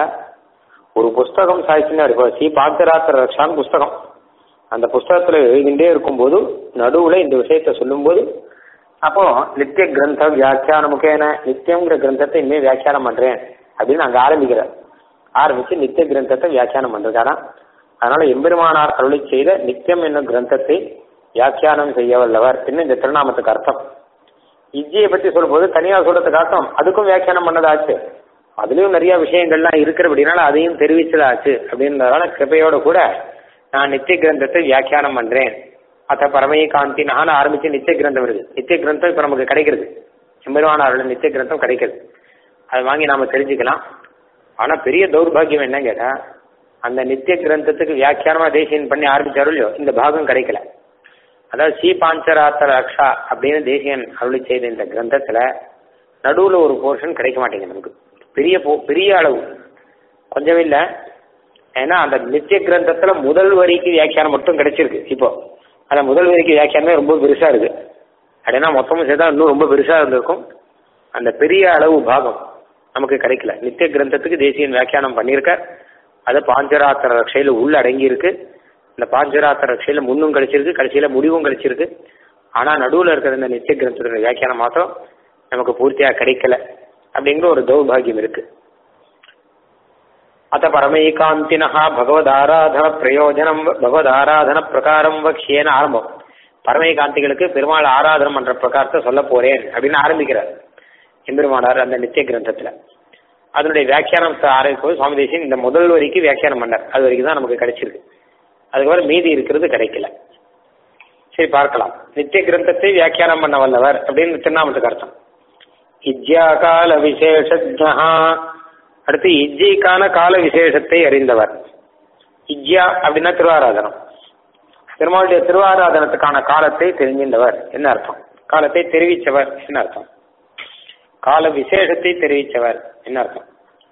ஒரு புஸ்தகம் சாய்ச்சினா இருக்கும் ஸ்ரீ பாக்தராத்திர ரக்ஷான்னு புஸ்தகம் அந்த புஸ்தகத்துல எழுதிண்டே இருக்கும்போது நடுவுல இந்த விஷயத்த சொல்லும்போது அப்போ நித்திய கிரந்த வியாக்கியான முகேன நித்தியம்ங்கிற கிரந்தத்தை இனிமே வியாக்கியானம் பண்றேன் அப்படின்னு அங்க ஆரம்பிக்கிறார் ஆரம்பிச்சு நித்திய கிரந்தத்தை வியாக்கியானம் பண்றாராம் அதனால எம்பெருமானார் அருளி செய்த நித்தியம் என்னும் கிரந்தத்தை வியாக்கியானம் செய்ய வல்லவர் என்ன இந்த திருநாமத்துக்கு அர்த்தம் இஜ்ஜியை பத்தி சொல்லும்போது தனியா சொல்றதுக்கு அர்த்தம் அதுக்கும் வியாக்கியானம் பண்ணதாச்சு அதுலயும் நிறைய விஷயங்கள்லாம் இருக்கிறபடினால அதையும் தெரிவிச்சதாச்சு அப்படின்றதால கிருபையோட கூட நான் நித்திய கிரந்தத்தை வியாக்கியானம் பண்றேன் அத்த பரமய காந்தி நான் ஆரம்பிச்சு நித்திய கிரந்தம் வருது நித்திய கிரந்தம் இப்ப நமக்கு கிடைக்கிறது எம்பெருமானாரோட நித்திய கிரந்தம் கிடைக்கிறது அதை வாங்கி நாம தெரிஞ்சுக்கலாம் ஆனா பெரிய தௌர்பாகியம் என்ன கேட்டா அந்த நித்திய கிரந்தத்துக்கு வியாக்கியானமா தேசியன் பண்ணி ஆரம்பிச்சாரோ இல்லையோ இந்த பாகம் கிடைக்கல அதாவது ஸ்ரீ பாஞ்சராத்திர ரக்ஷா அப்படின்னு தேசியன் அருளி செய்த இந்த கிரந்தத்துல நடுவுல ஒரு போர்ஷன் கிடைக்க மாட்டேங்குது நமக்கு பெரிய போ பெரிய அளவு கொஞ்சம் இல்ல ஏன்னா அந்த நித்திய கிரந்தத்துல முதல் வரிக்கு வியாக்கியானம் மட்டும் கிடைச்சிருக்கு இப்போ அந்த முதல் வரிக்கு வியாக்கியானமே ரொம்ப பெருசா இருக்கு அப்படின்னா மொத்தமும் சேர்த்தா இன்னும் ரொம்ப பெருசா இருந்திருக்கும் அந்த பெரிய அளவு பாகம் நமக்கு கிடைக்கல நித்திய கிரந்தத்துக்கு தேசியன் வியாக்கியானம் பண்ணியிருக்கார் அது பாஞ்சராத்திர ரக்ஷையில உள்ள அடங்கி இருக்கு இந்த பாஞ்சராத்திர ரக்ஷையில முன்னும் கிடைச்சிருக்கு கடைசியில முடிவும் கிடைச்சிருக்கு ஆனா நடுவுல இருக்கிற இந்த நித்திய கிரந்தத்தோட வியாக்கியானம் மாத்திரம் நமக்கு பூர்த்தியா கிடைக்கல அப்படிங்கிற ஒரு தௌர்பாகியம் இருக்கு அத்த பரமைகாந்தினா பகவதாராதன பிரயோஜனம் பகவதாராதன பிரகாரம் வக்ஷேன ஆரம்பம் பரமைகாந்திகளுக்கு பெருமாள் ஆராதனம் பண்ற பிரகாரத்தை சொல்ல போறேன் அப்படின்னு ஆரம்பிக்கிறார் எம்பெருமானார் அந்த நித்திய கிரந்தத்துல அதனுடைய வியாக்கியானத்தை ஆரம்பிக்கும் சுவாமி தேசியன் இந்த முதல் வரிக்கு வியாக்கியானம் பண்ணார் அது வரைக்கும் தான் நமக்கு கிடைச்சிருக்கு அதுக்கப்புறம் மீதி இருக்கிறது கிடைக்கல சரி பார்க்கலாம் நித்திய கிரந்தத்தை வியாக்கியானம் பண்ண வல்லவர் அப்படின்னு திருநாமத்துக்கு அர்த்தம் இஜ்யா கால விசேஷஜா அடுத்து இஜ்ஜைக்கான கால விசேஷத்தை அறிந்தவர் இஜ்யா அப்படின்னா திருவாராதனம் பெருமாளுடைய திருவாராதனத்துக்கான காலத்தை தெரிஞ்சின்றவர் என்ன அர்த்தம் காலத்தை தெரிவிச்சவர் என்ன அர்த்தம் கால விசேஷத்தை தெரிவிச்சவர் என்ன அர்த்தம்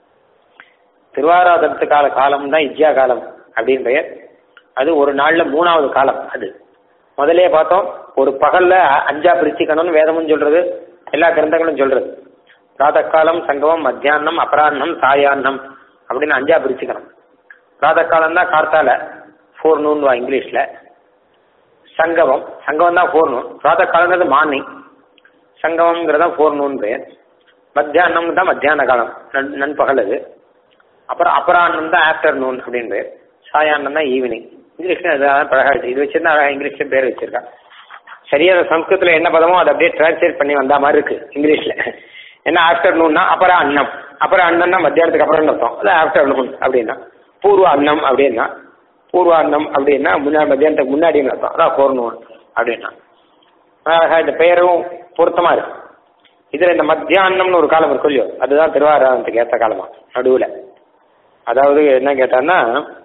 திருவாராதனத்துக்கான காலம் தான் இஜ்யா காலம் அப்படின்னு பெயர் அது ஒரு நாள்ல மூணாவது காலம் அது முதலே பார்த்தோம் ஒரு பகல்ல அஞ்சா பிரிச்சுக்கணும்னு வேதமும் சொல்றது எல்லா கிரந்தங்களும் சொல்றது பிராதக்காலம் சங்கமம் மத்தியானம் அபராஹ்னம் சாயான்னம் அப்படின்னு அஞ்சா பிரிச்சுக்கணும் பிராதக்காலம் தான் கார்த்தால ஃபோர் நூன் வா இங்கிலீஷ்ல சங்கமம் சங்கமம் தான் ஃபோர் நூன் பிராதக்காலங்கிறது மார்னிங் சங்கமம்ங்கிறது தான் ஃபோர் நூன் பேர் மத்தியானம் தான் மத்தியான காலம் நன் நண்பகல் அது அப்புறம் அபராஹ்னம் தான் ஆஃப்டர்நூன் அப்படின்னு பேர் சாயான்னம் தான் ஈவினிங் இங்கிலீஷ்ல அதான் பழகாச்சு இது வச்சிருந்தா அழகா இங்கிலீஷ்ல பேர் வச்சிருக்கா சரியா சம்ஸ்கிருத்துல என்ன பதமோ அதை அப்படியே டிரான்ஸ்லேட் பண்ணி வந்த மாதிரி இருக்கு இங்கிலீஷ்ல என்ன ஆஃப்டர்நூன்னா அப்புறம் அன்னம் அப்புறம் அன்னம்னா மத்தியானத்துக்கு அப்புறம் அர்த்தம் அது ஆஃப்டர்நூன் அப்படின்னா பூர்வ அன்னம் அப்படின்னா பூர்வ அன்னம் அப்படின்னா முன்னாடி மத்தியானத்துக்கு முன்னாடின்னு அர்த்தம் அதான் போர்னூன் அப்படின்னா அழகா இந்த பெயரும் பொருத்தமா இருக்கு இதுல இந்த மத்தியானம்னு ஒரு காலம் இருக்கு இல்லையோ அதுதான் திருவாராதனத்துக்கு ஏற்ற காலமா நடுவுல அதாவது என்ன கேட்டான்னா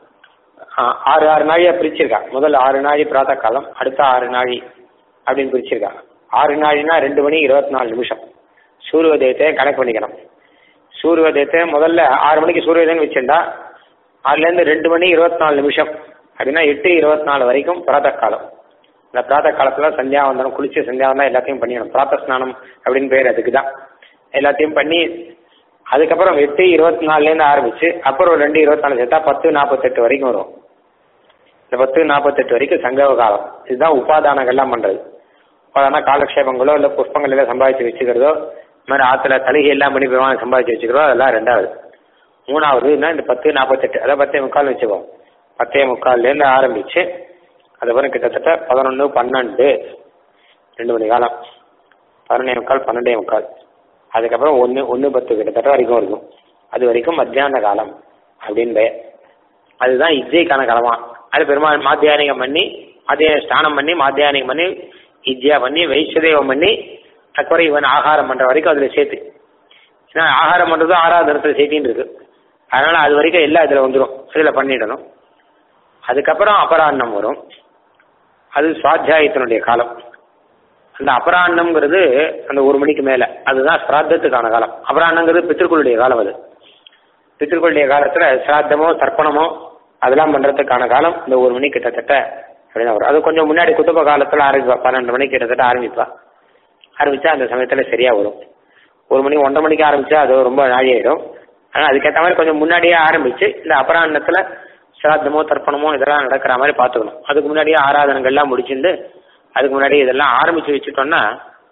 ஆறு ஆறு நாழியா பிரிச்சிருக்கா முதல் ஆறு நாழி பிராத காலம் அடுத்த ஆறு நாழி அப்படின்னு பிரிச்சிருக்கா ஆறு நாழினா ரெண்டு மணி இருபத்தி நாலு நிமிஷம் சூரியோதயத்தை கணக்கு பண்ணிக்கணும் சூரியோதயத்தை முதல்ல ஆறு மணிக்கு சூரியோதயம் வச்சிருந்தா அதுலேருந்து ரெண்டு மணி இருபத்தி நாலு நிமிஷம் அப்படின்னா எட்டு இருபத்தி நாலு வரைக்கும் பிராத காலம் இந்த பிராத காலத்துல சந்தியாவந்தனம் குளிச்சு சந்தியாவந்தனம் எல்லாத்தையும் பண்ணிக்கணும் பிராத்த ஸ்நானம் அப்படின்னு பேர் அதுக்கு தான் எல்லாத்தையும் பண்ணி அதுக்கப்புறம் எட்டு இருபத்தி நாலுலேருந்து ஆரம்பிச்சு அப்புறம் ரெண்டு இருபத்தி நாலு சேர்த்தா பத்து நாற்பத்தெட்டு வரைக்கும் வரும் இந்த பத்து நாற்பத்தெட்டு வரைக்கும் சங்கம காலம் இதுதான் உபாதானங்கள்லாம் பண்றது உபாதான காலக்ஷேபங்களோ இல்லை புஷ்பங்கள் எல்லாம் சம்பாதிச்சு வச்சுக்கிறதோ இந்த மாதிரி ஆற்றுல தலிகை எல்லாம் பண்ணி பெருமாள் சம்பாதிச்சு வச்சுக்கிறதோ அதெல்லாம் ரெண்டாவது மூணாவதுன்னா இந்த பத்து நாற்பத்தெட்டு அதான் பத்தே முக்கால் வச்சுப்போம் பத்தே முக்கால்லேருந்து ஆரம்பிச்சு அதுக்கப்புறம் கிட்டத்தட்ட பதினொன்று பன்னெண்டு ரெண்டு மணி காலம் பதினொன்னே முக்கால் பன்னெண்டே முக்கால் அதுக்கப்புறம் ஒன்று ஒன்று பத்து கிட்டத்தட்ட வரைக்கும் இருக்கும் அது வரைக்கும் மத்தியான காலம் அப்படின்னு பெயர் அதுதான் இஜ்ஜைக்கான காலமா அது பெருமாள் மாத்தியானிகம் பண்ணி மத்திய ஸ்நானம் பண்ணி மாத்தியானிகம் பண்ணி இஜ்ஜியா பண்ணி வைஸ்வதேவம் பண்ணி அதுக்கப்புறம் இவன் ஆகாரம் பண்ற வரைக்கும் அதில் சேர்த்து ஏன்னா ஆகாரம் பண்ணுறது ஆறாவது சேர்த்தின்னு இருக்கு அதனால அது வரைக்கும் எல்லாம் இதில் வந்துடும் இதில் பண்ணிடணும் அதுக்கப்புறம் அபராண்ணம் வரும் அது சுவாத்தியாயத்தினுடைய காலம் அந்த அபராண்ணம்ங்கிறது அந்த ஒரு மணிக்கு மேலே அதுதான் சிராத்தத்துக்கான காலம் அபராண்ணங்கிறது பித்திருக்களுடைய காலம் அது பித்திருக்களுடைய காலத்தில் சிராத்தமோ தர்ப்பணமோ அதெல்லாம் பண்ணுறதுக்கான காலம் இந்த ஒரு மணி கிட்டத்தட்ட அப்படிதான் வரும் அது கொஞ்சம் முன்னாடி குத்துப்ப காலத்தில் ஆரம்பிப்பா பன்னெண்டு மணிக்கு கிட்டத்தட்ட ஆரம்பிப்பா ஆரம்பித்தா அந்த சமயத்தில் சரியாக வரும் ஒரு மணி ஒன்றரை மணிக்கு ஆரம்பித்தா அது ரொம்ப நாழி ஆகிடும் ஆனால் அதுக்கேற்ற மாதிரி கொஞ்சம் முன்னாடியே ஆரம்பித்து இந்த அபராண்ணத்தில் சிராத்தமோ தர்ப்பணமோ இதெல்லாம் நடக்கிற மாதிரி பார்த்துக்கணும் அதுக்கு முன்னாடியே ஆராதனைகள்லாம் முடிச்சிருந்து அதுக்கு முன்னாடி இதெல்லாம் ஆரம்பித்து வச்சுட்டோம்னா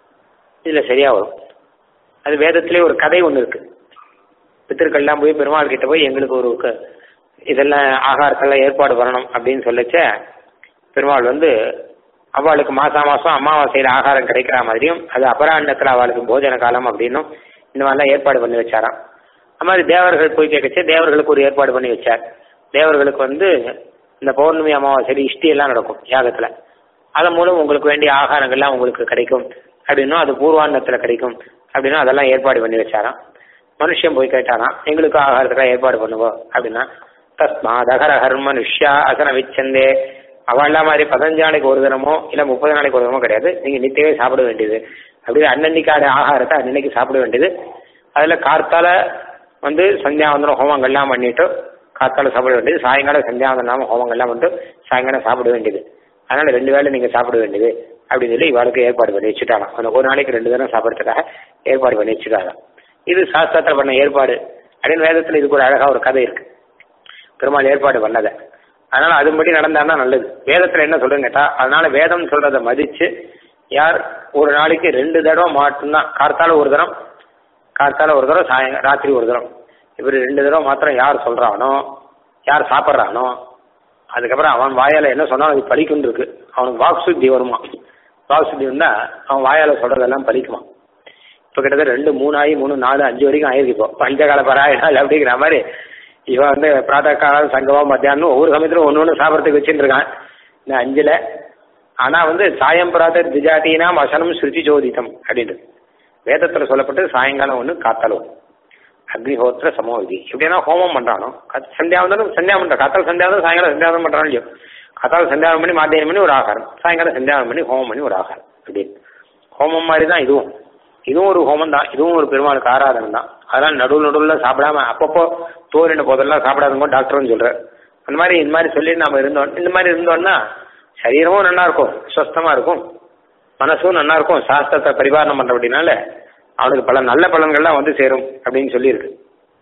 இதில் சரியாக வரும் அது வேதத்திலே ஒரு கதை ஒன்று இருக்குது பித்திருக்கள்லாம் போய் பெருமாள் கிட்ட போய் எங்களுக்கு ஒரு க- இதெல்லாம் ஆகாரத்தெல்லாம் ஏற்பாடு பண்ணணும் அப்படின்னு சொல்லச்ச பெருமாள் வந்து அவளுக்கு மாசா மாசம் அமாவாசையில் ஆகாரம் கிடைக்கிற மாதிரியும் அது அபராண்ணத்தில் அவளுக்கு போஜன காலம் அப்படின்னும் இந்த மாதிரிலாம் ஏற்பாடு பண்ணி வச்சாராம் அது மாதிரி தேவர்கள் போய் கேட்கச்சு தேவர்களுக்கு ஒரு ஏற்பாடு பண்ணி வச்சார் தேவர்களுக்கு வந்து இந்த பௌர்ணமி அமாவாசை இஷ்டி எல்லாம் நடக்கும் யாகத்தில் அதன் மூலம் உங்களுக்கு வேண்டிய ஆகாரங்கள்லாம் உங்களுக்கு கிடைக்கும் அப்படின்னும் அது பூர்வாண்ணத்தில் கிடைக்கும் அப்படின்னும் அதெல்லாம் ஏற்பாடு பண்ணி வச்சாராம் மனுஷன் போய் கேட்டாராம் எங்களுக்கு ஆகாரத்துக்காக ஏற்பாடு பண்ணுவோம் அப்படின்னா தஸ்மாத் அகரஹர் மனுஷ்யா அசன விச்சந்தே அவள்லாம் மாதிரி பதினஞ்சு நாளைக்கு ஒரு தினமோ இல்லை முப்பது நாளைக்கு ஒரு தினமோ கிடையாது நீங்கள் நித்தியமே சாப்பிட வேண்டியது அப்படி அன்னன்னைக்கான ஆகாரத்தை அன்னன்னைக்கு சாப்பிட வேண்டியது அதில் கார்த்தால வந்து சந்தியாவந்தனம் ஹோமங்கள்லாம் பண்ணிட்டு காத்தால சாப்பிட வேண்டியது சாயங்காலம் சந்தியாவந்தனம் ஹோமங்கள்லாம் பண்ணிட்டு சாயங்காலம் சாப்பிட வேண்டியது அதனால ரெண்டு வேளை நீங்கள் சாப்பிட வேண்டியது அப்படின்னு சொல்லி இவாளுக்கு ஏற்பாடு பண்ணி வச்சுட்டாங்க அந்த ஒரு நாளைக்கு ரெண்டு தினம் சாப்பிட்றதுக்காக ஏற்பாடு பண்ணி வச்சுட்டாங்க இது சாஸ்திரத்தில் பண்ண ஏற்பாடு அப்படின்னு வேதத்தில் இதுக்கு ஒரு அழகாக ஒரு கதை இருக்கு பெருமாள் ஏற்பாடு பண்ணதை அதனால அதுபடி நடந்தான்னா நல்லது வேதத்தில் என்ன சொல்றேன்னு கேட்டா அதனால வேதம் சொல்றதை மதிச்சு யார் ஒரு நாளைக்கு ரெண்டு தடவை மட்டும்தான் கார்த்தால ஒரு தரம் கார்த்தால ஒரு தடவை சாயங்க ராத்திரி ஒரு தரம் இப்படி ரெண்டு தடவை மாத்திரம் யார் சொல்றானோ யார் சாப்பிட்றானோ அதுக்கப்புறம் அவன் வாயால என்ன சொன்னாலும் அது பலிக்குன்னு இருக்கு அவனுக்கு வாக் சுத்தி வருமா வாக் சுத்தி வந்தா அவன் வாயால சொல்றதெல்லாம் பலிக்குமா இப்போ கிட்டத்தட்ட ரெண்டு மூணு ஆகி மூணு நாலு அஞ்சு வரைக்கும் ஆயிருக்கு இப்போ பஞ்சகால பராயணால் அப்படிங்கிற மாதிரி இவன் வந்து பிராத காலம் சங்கமம் மத்தியானம் ஒவ்வொரு சமயத்திலும் ஒன்று ஒன்று சாப்பிட்றதுக்கு வச்சுட்டு இருக்கான் இந்த அஞ்சில் ஆனால் வந்து சாயம் பிராத திஜாத்தினாம் வசனம் ஸ்ருதி ஜோதிதம் அப்படின்றது வேதத்தில் சொல்லப்பட்டு சாயங்காலம் ஒன்று காத்தாலும் அக்னிஹோத்திர சமோவிதி எப்படின்னா ஹோமம் பண்ணுறானோ சந்தியாவந்தனம் சந்தியாவந்தம் காத்தால் சந்தியாவந்தம் சாயங்காலம் சந்தியாவந்தம் பண்ணுறானோ இல்லையோ காத்தால் சந்தியாவனம் பண்ணி மாத்தியானம் பண்ணி ஒரு ஆகாரம் சாயங்காலம் சந்தியாவனம் பண்ணி ஹோமம் பண்ணி ஒரு ஆகாரம் அப்படின்னு ஹோமம் மாதிரி தான் இதுவும் இதுவும் ஒரு ஹோமம் தான் இதுவும் ஒரு பெருமாளுக்கு ஆராதனை தான் அதனால நடுவில் நடுவில் சாப்பிடாம அப்பப்போ தோறின போதெல்லாம் சாப்பிடாதவங்க டாக்டர்னு சொல்கிறார் அந்த மாதிரி இந்த மாதிரி சொல்லி நம்ம இருந்தோம் இந்த மாதிரி இருந்தோம்னா சரீரமும் நல்லா இருக்கும் சுஸ்தமாக இருக்கும் மனசும் நல்லா இருக்கும் சாஸ்திரத்தை பரிபாலனம் பண்ணுற அப்படின்னால அவனுக்கு பல நல்ல பலன்கள்லாம் வந்து சேரும் அப்படின்னு சொல்லியிருக்கு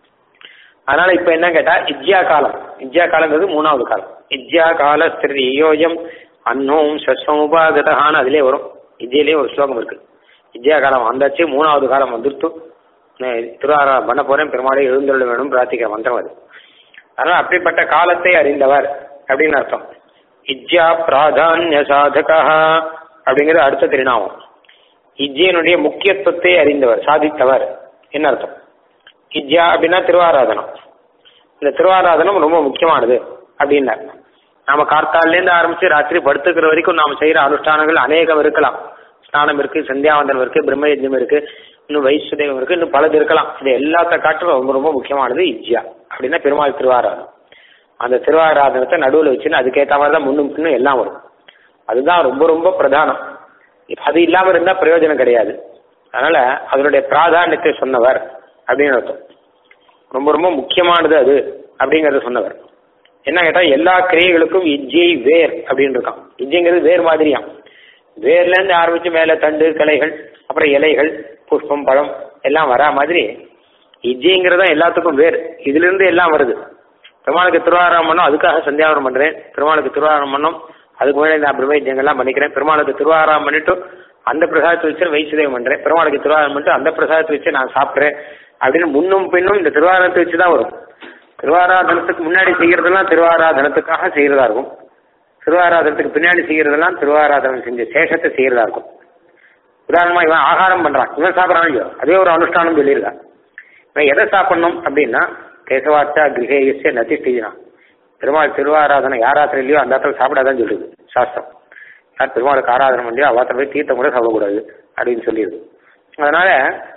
அதனால இப்ப என்ன கேட்டா இஜ்யா காலம் இஜ்யா காலங்கிறது மூணாவது காலம் இஜ்யா கால ஸ்திரியோயம் அன்னோம் சஸ்வமுபாகதான்னு அதிலே வரும் இஜ்யிலே ஒரு ஸ்லோகம் இருக்கு இஜ்யா காலம் வந்தாச்சு மூணாவது காலம் வந்துருத்து திருவாரா பண்ண போறேன் பெருமாளை எழுந்தருள வேணும் பிரார்த்திக்கிற மந்திரம் அது அதனால அப்படிப்பட்ட காலத்தை அறிந்தவர் அப்படின்னு அர்த்தம் இஜ்யா பிராதான்ய சாதகா அப்படிங்கிறது அடுத்த திருநாமம் இஜ்ஜியனுடைய முக்கியத்துவத்தை அறிந்தவர் சாதித்தவர் என்ன அர்த்தம் இஜ்யா அப்படின்னா திருவாராதனம் இந்த திருவாராதனம் ரொம்ப முக்கியமானது அப்படின்னார் நாம கார்த்தாலேருந்து ஆரம்பிச்சு ராத்திரி படுத்துக்கிற வரைக்கும் நாம செய்யற அனுஷ்டானங்கள் அநேகம் இருக்கலாம் ஸ்நானம் இருக்கு சந்தியாவந்தனம் இருக்கு பிரம்மயஜம் இருக்கு இன்னும் வைசுதேவம் இருக்கு இன்னும் பலது இருக்கலாம் இது எல்லாத்த காட்டிலும் ரொம்ப ரொம்ப முக்கியமானது இஜ்யா அப்படின்னா பெருமாள் திருவாராதனம் அந்த திருவாராதனத்தை நடுவில் வச்சுன்னு அதுக்கேற்ற மாதிரி தான் முன்னும் பின்னும் எல்லாம் வரும் அதுதான் ரொம்ப ரொம்ப பிரதானம் அது இல்லாமல் இருந்தால் பிரயோஜனம் கிடையாது அதனால அதனுடைய பிராதானியத்தை சொன்னவர் அப்படின்னு அர்த்தம் ரொம்ப ரொம்ப முக்கியமானது அது அப்படிங்கறத சொன்னவர் என்ன கேட்டா எல்லா கிரியைகளுக்கும் இஜ்ஜை வேர் அப்படின்னு இருக்கான் இஜ்ஜைங்கிறது வேர் மாதிரியாம் வேர்ல இருந்து ஆரம்பிச்சு மேல தண்டு கிளைகள் அப்புறம் இலைகள் புஷ்பம் பழம் எல்லாம் வரா மாதிரி இஜ்ஜைங்கிறது தான் எல்லாத்துக்கும் வேர் இதுல இருந்து எல்லாம் வருது பெருமாளுக்கு திருவாரம் பண்ணோம் அதுக்காக சந்தியாவரம் பண்றேன் பெருமாளுக்கு திருவாரம் பண்ணோம் அதுக்கு முன்னாடி நான் பிரம்மயஜங்கள்லாம் பண்ணிக்கிறேன் பெருமாளுக்கு திருவாரம் பண்ணிட்டு அந்த பிரசாதத்தை வச்சு வைசுதேவம் பண்றேன் பெருமாளுக்கு திருவாரம் பண்ணிட்டு அந்த பிரசாதத்தை வச்சு நான் சாப்பிட்றேன் அப்படின்னு முன்னும் பின்னும் இந்த திருவாராதனத்தை வச்சு தான் வரும் திருவாராதனத்துக்கு முன்னாடி செய்யறதெல்லாம் திருவாராதனத்துக்காக செய்யறதா இருக்கும் திருவாராதனத்துக்கு பின்னாடி செய்யறதெல்லாம் திருவாராதனம் செஞ்ச சேஷத்தை செய்யறதா இருக்கும் உதாரணமா இவன் ஆகாரம் பண்றான் இவன் சாப்பிட்றான் இல்லையோ அதே ஒரு அனுஷ்டானம் சொல்லியிருக்கான் இவன் எதை சாப்பிடணும் அப்படின்னா கேசவாச்சா கிரகேயசிய நதிஷ்டினா பெருமாள் திருவாராதனை யார் ஆத்திரம் இல்லையோ அந்த ஆத்திரம் சாப்பிடாதான் சொல்லுது சாஸ்திரம் யார் பெருமாளுக்கு ஆராதனை பண்ணியோ அவாத்திரம் போய் தீர்த்தம் கூட சாப்பிடக்கூடாது அப்படின்னு சொல்லிடுது அதனால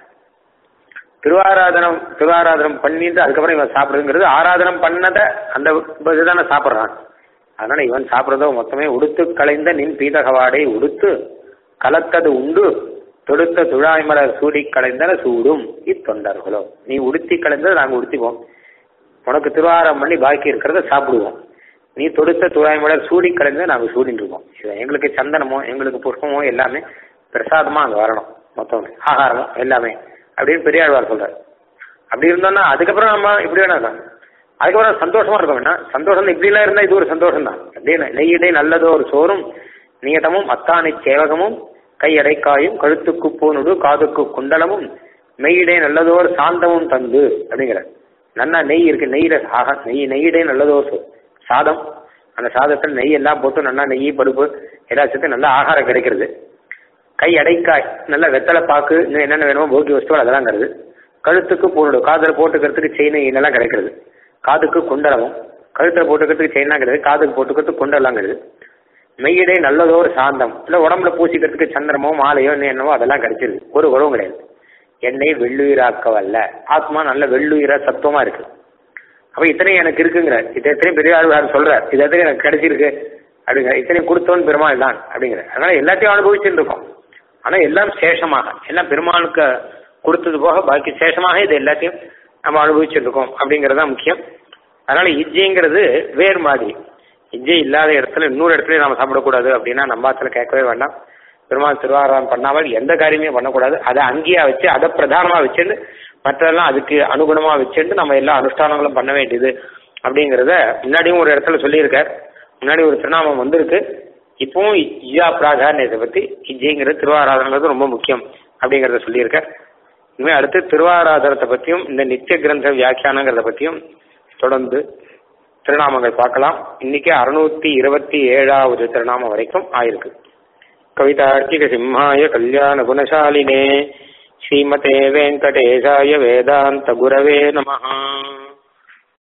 திருவாராதனம் திருவாராதனம் பண்ணிட்டு அதுக்கப்புறம் இவன் சாப்பிடுங்கிறது ஆராதனம் பண்ணதை அந்த இதுதானே சாப்பிட்றான் அதனால இவன் சாப்பிட்றதோ மொத்தமே உடுத்து கலைந்த நின் பீதகவாடை உடுத்து கலத்தது உண்டு தொடுத்த துழாய்மலர் சூடி கலைந்தன சூடும் இத்தொண்டர்களோ நீ உடுத்தி கலைந்ததை நாங்கள் உடுத்திப்போம் உனக்கு திருவாரம் பண்ணி பாக்கி இருக்கிறத சாப்பிடுவோம் நீ தொடுத்த துழாய்மலர் சூடி கலைந்ததை நாங்கள் சூடின்னு இருக்கோம் இது எங்களுக்கு சந்தனமோ எங்களுக்கு புஷ்பமோ எல்லாமே பிரசாதமாக அங்கே வரணும் மொத்தம் ஆகாரமோ எல்லாமே அப்படின்னு பெரியாழ்வார் சொல்றாரு அப்படி இருந்தோம்னா அதுக்கப்புறம் நம்ம இப்படி வேணாம் அதுக்கப்புறம் சந்தோஷமா இருக்க வேண்டாம் சந்தோஷம் இப்படிலாம் இருந்தா இது ஒரு சந்தோஷம் தான் அப்படின்னு நெய்யிடை நல்லதோ ஒரு சோறும் நீட்டமும் அத்தானை சேவகமும் கையடைக்காயும் கழுத்துக்கு பூனுடு காதுக்கு குண்டலமும் மெய்யிடை நல்லதோர் சாந்தமும் தந்து அப்படிங்கிற நல்லா நெய் இருக்கு நெய்யில ஆக நெய் நெய்யிடை நல்லதோர் சோ- சாதம் அந்த சாதத்தில் நெய் எல்லாம் போட்டு நல்லா நெய் பருப்பு எல்லாச்சும் நல்ல ஆகாரம் கிடைக்கிறது கை அடைக்காய் நல்ல வெத்தலை பாக்கு இன்னும் என்னென்ன வேணுமோ போகி வஸ்துவல் அதெல்லாம் கிடையாது கழுத்துக்கு பூனோடு காதில் போட்டுக்கிறதுக்கு செயின் இதெல்லாம் கிடைக்கிறது காதுக்கு குண்டலமும் கழுத்தில் போட்டுக்கிறதுக்கு செயின்லாம் கிடையாது காதுக்கு போட்டுக்கிறதுக்கு குண்டெல்லாம் கிடையாது மெய்யிடை நல்லதோ ஒரு சாந்தம் இல்லை உடம்புல பூசிக்கிறதுக்கு சந்திரமோ மாலையோ இன்னும் என்னவோ அதெல்லாம் கிடைச்சிருது ஒரு உறவும் கிடையாது எண்ணெய் வெள்ளுயிராக்க வல்ல ஆத்மா நல்ல வெள்ளுயிரா சத்துவமா இருக்கு அப்ப இத்தனையும் எனக்கு இருக்குங்கிற இது எத்தனையும் பெரிய ஆழ்வார் சொல்றார் இது எத்தனையும் எனக்கு கிடைச்சிருக்கு அப்படிங்கிற இத்தனையும் கொடுத்தோன்னு பெருமாள் தான் அப்படிங்கிற அதனால எல்லாத்தையும் அனுபவிச்சுட்டு இருக்கோம் ஆனா எல்லாம் சேஷமாக எல்லாம் பெருமாளுக்கு கொடுத்தது போக பாக்கி சேஷமாக இது எல்லாத்தையும் நம்ம அனுபவிச்சுட்டு இருக்கோம் அப்படிங்கிறது தான் முக்கியம் அதனால இஜ்ஜைங்கிறது வேறு மாதிரி இஜ்ஜை இல்லாத இடத்துல இன்னொரு இடத்துல நாம சாப்பிடக்கூடாது அப்படின்னா நம்ம ஆத்துல கேட்கவே வேண்டாம் பெருமாள் திருவாரூரம் பண்ணாமல் எந்த காரியமே பண்ணக்கூடாது அதை அங்கேயா வச்சு அதை பிரதானமா வச்சுட்டு மற்றதெல்லாம் அதுக்கு அனுகுணமா வச்சுட்டு நம்ம எல்லா அனுஷ்டானங்களும் பண்ண வேண்டியது அப்படிங்கிறத முன்னாடியும் ஒரு இடத்துல சொல்லியிருக்கார் முன்னாடி ஒரு திருநாமம் வந்திருக்கு இப்பவும் இஜா பிராதானியத்தை பத்தி இஜைங்கிற திருவாராதனங்கிறது ரொம்ப முக்கியம் அப்படிங்கிறத சொல்லியிருக்கார் இனிமே அடுத்து திருவாராதனத்தை பத்தியும் இந்த நித்திய கிரந்த வியாக்கியானங்கிறத பத்தியும் தொடர்ந்து திருநாமங்கள் பார்க்கலாம் இன்னைக்கு அறுநூத்தி இருபத்தி ஏழாவது திருநாமம் வரைக்கும் ஆயிருக்கு கவிதார்க்கிக சிம்ஹாய கல்யாண குணசாலினே ஸ்ரீமதே வெங்கடேஷாய வேதாந்த குரவே நமஹ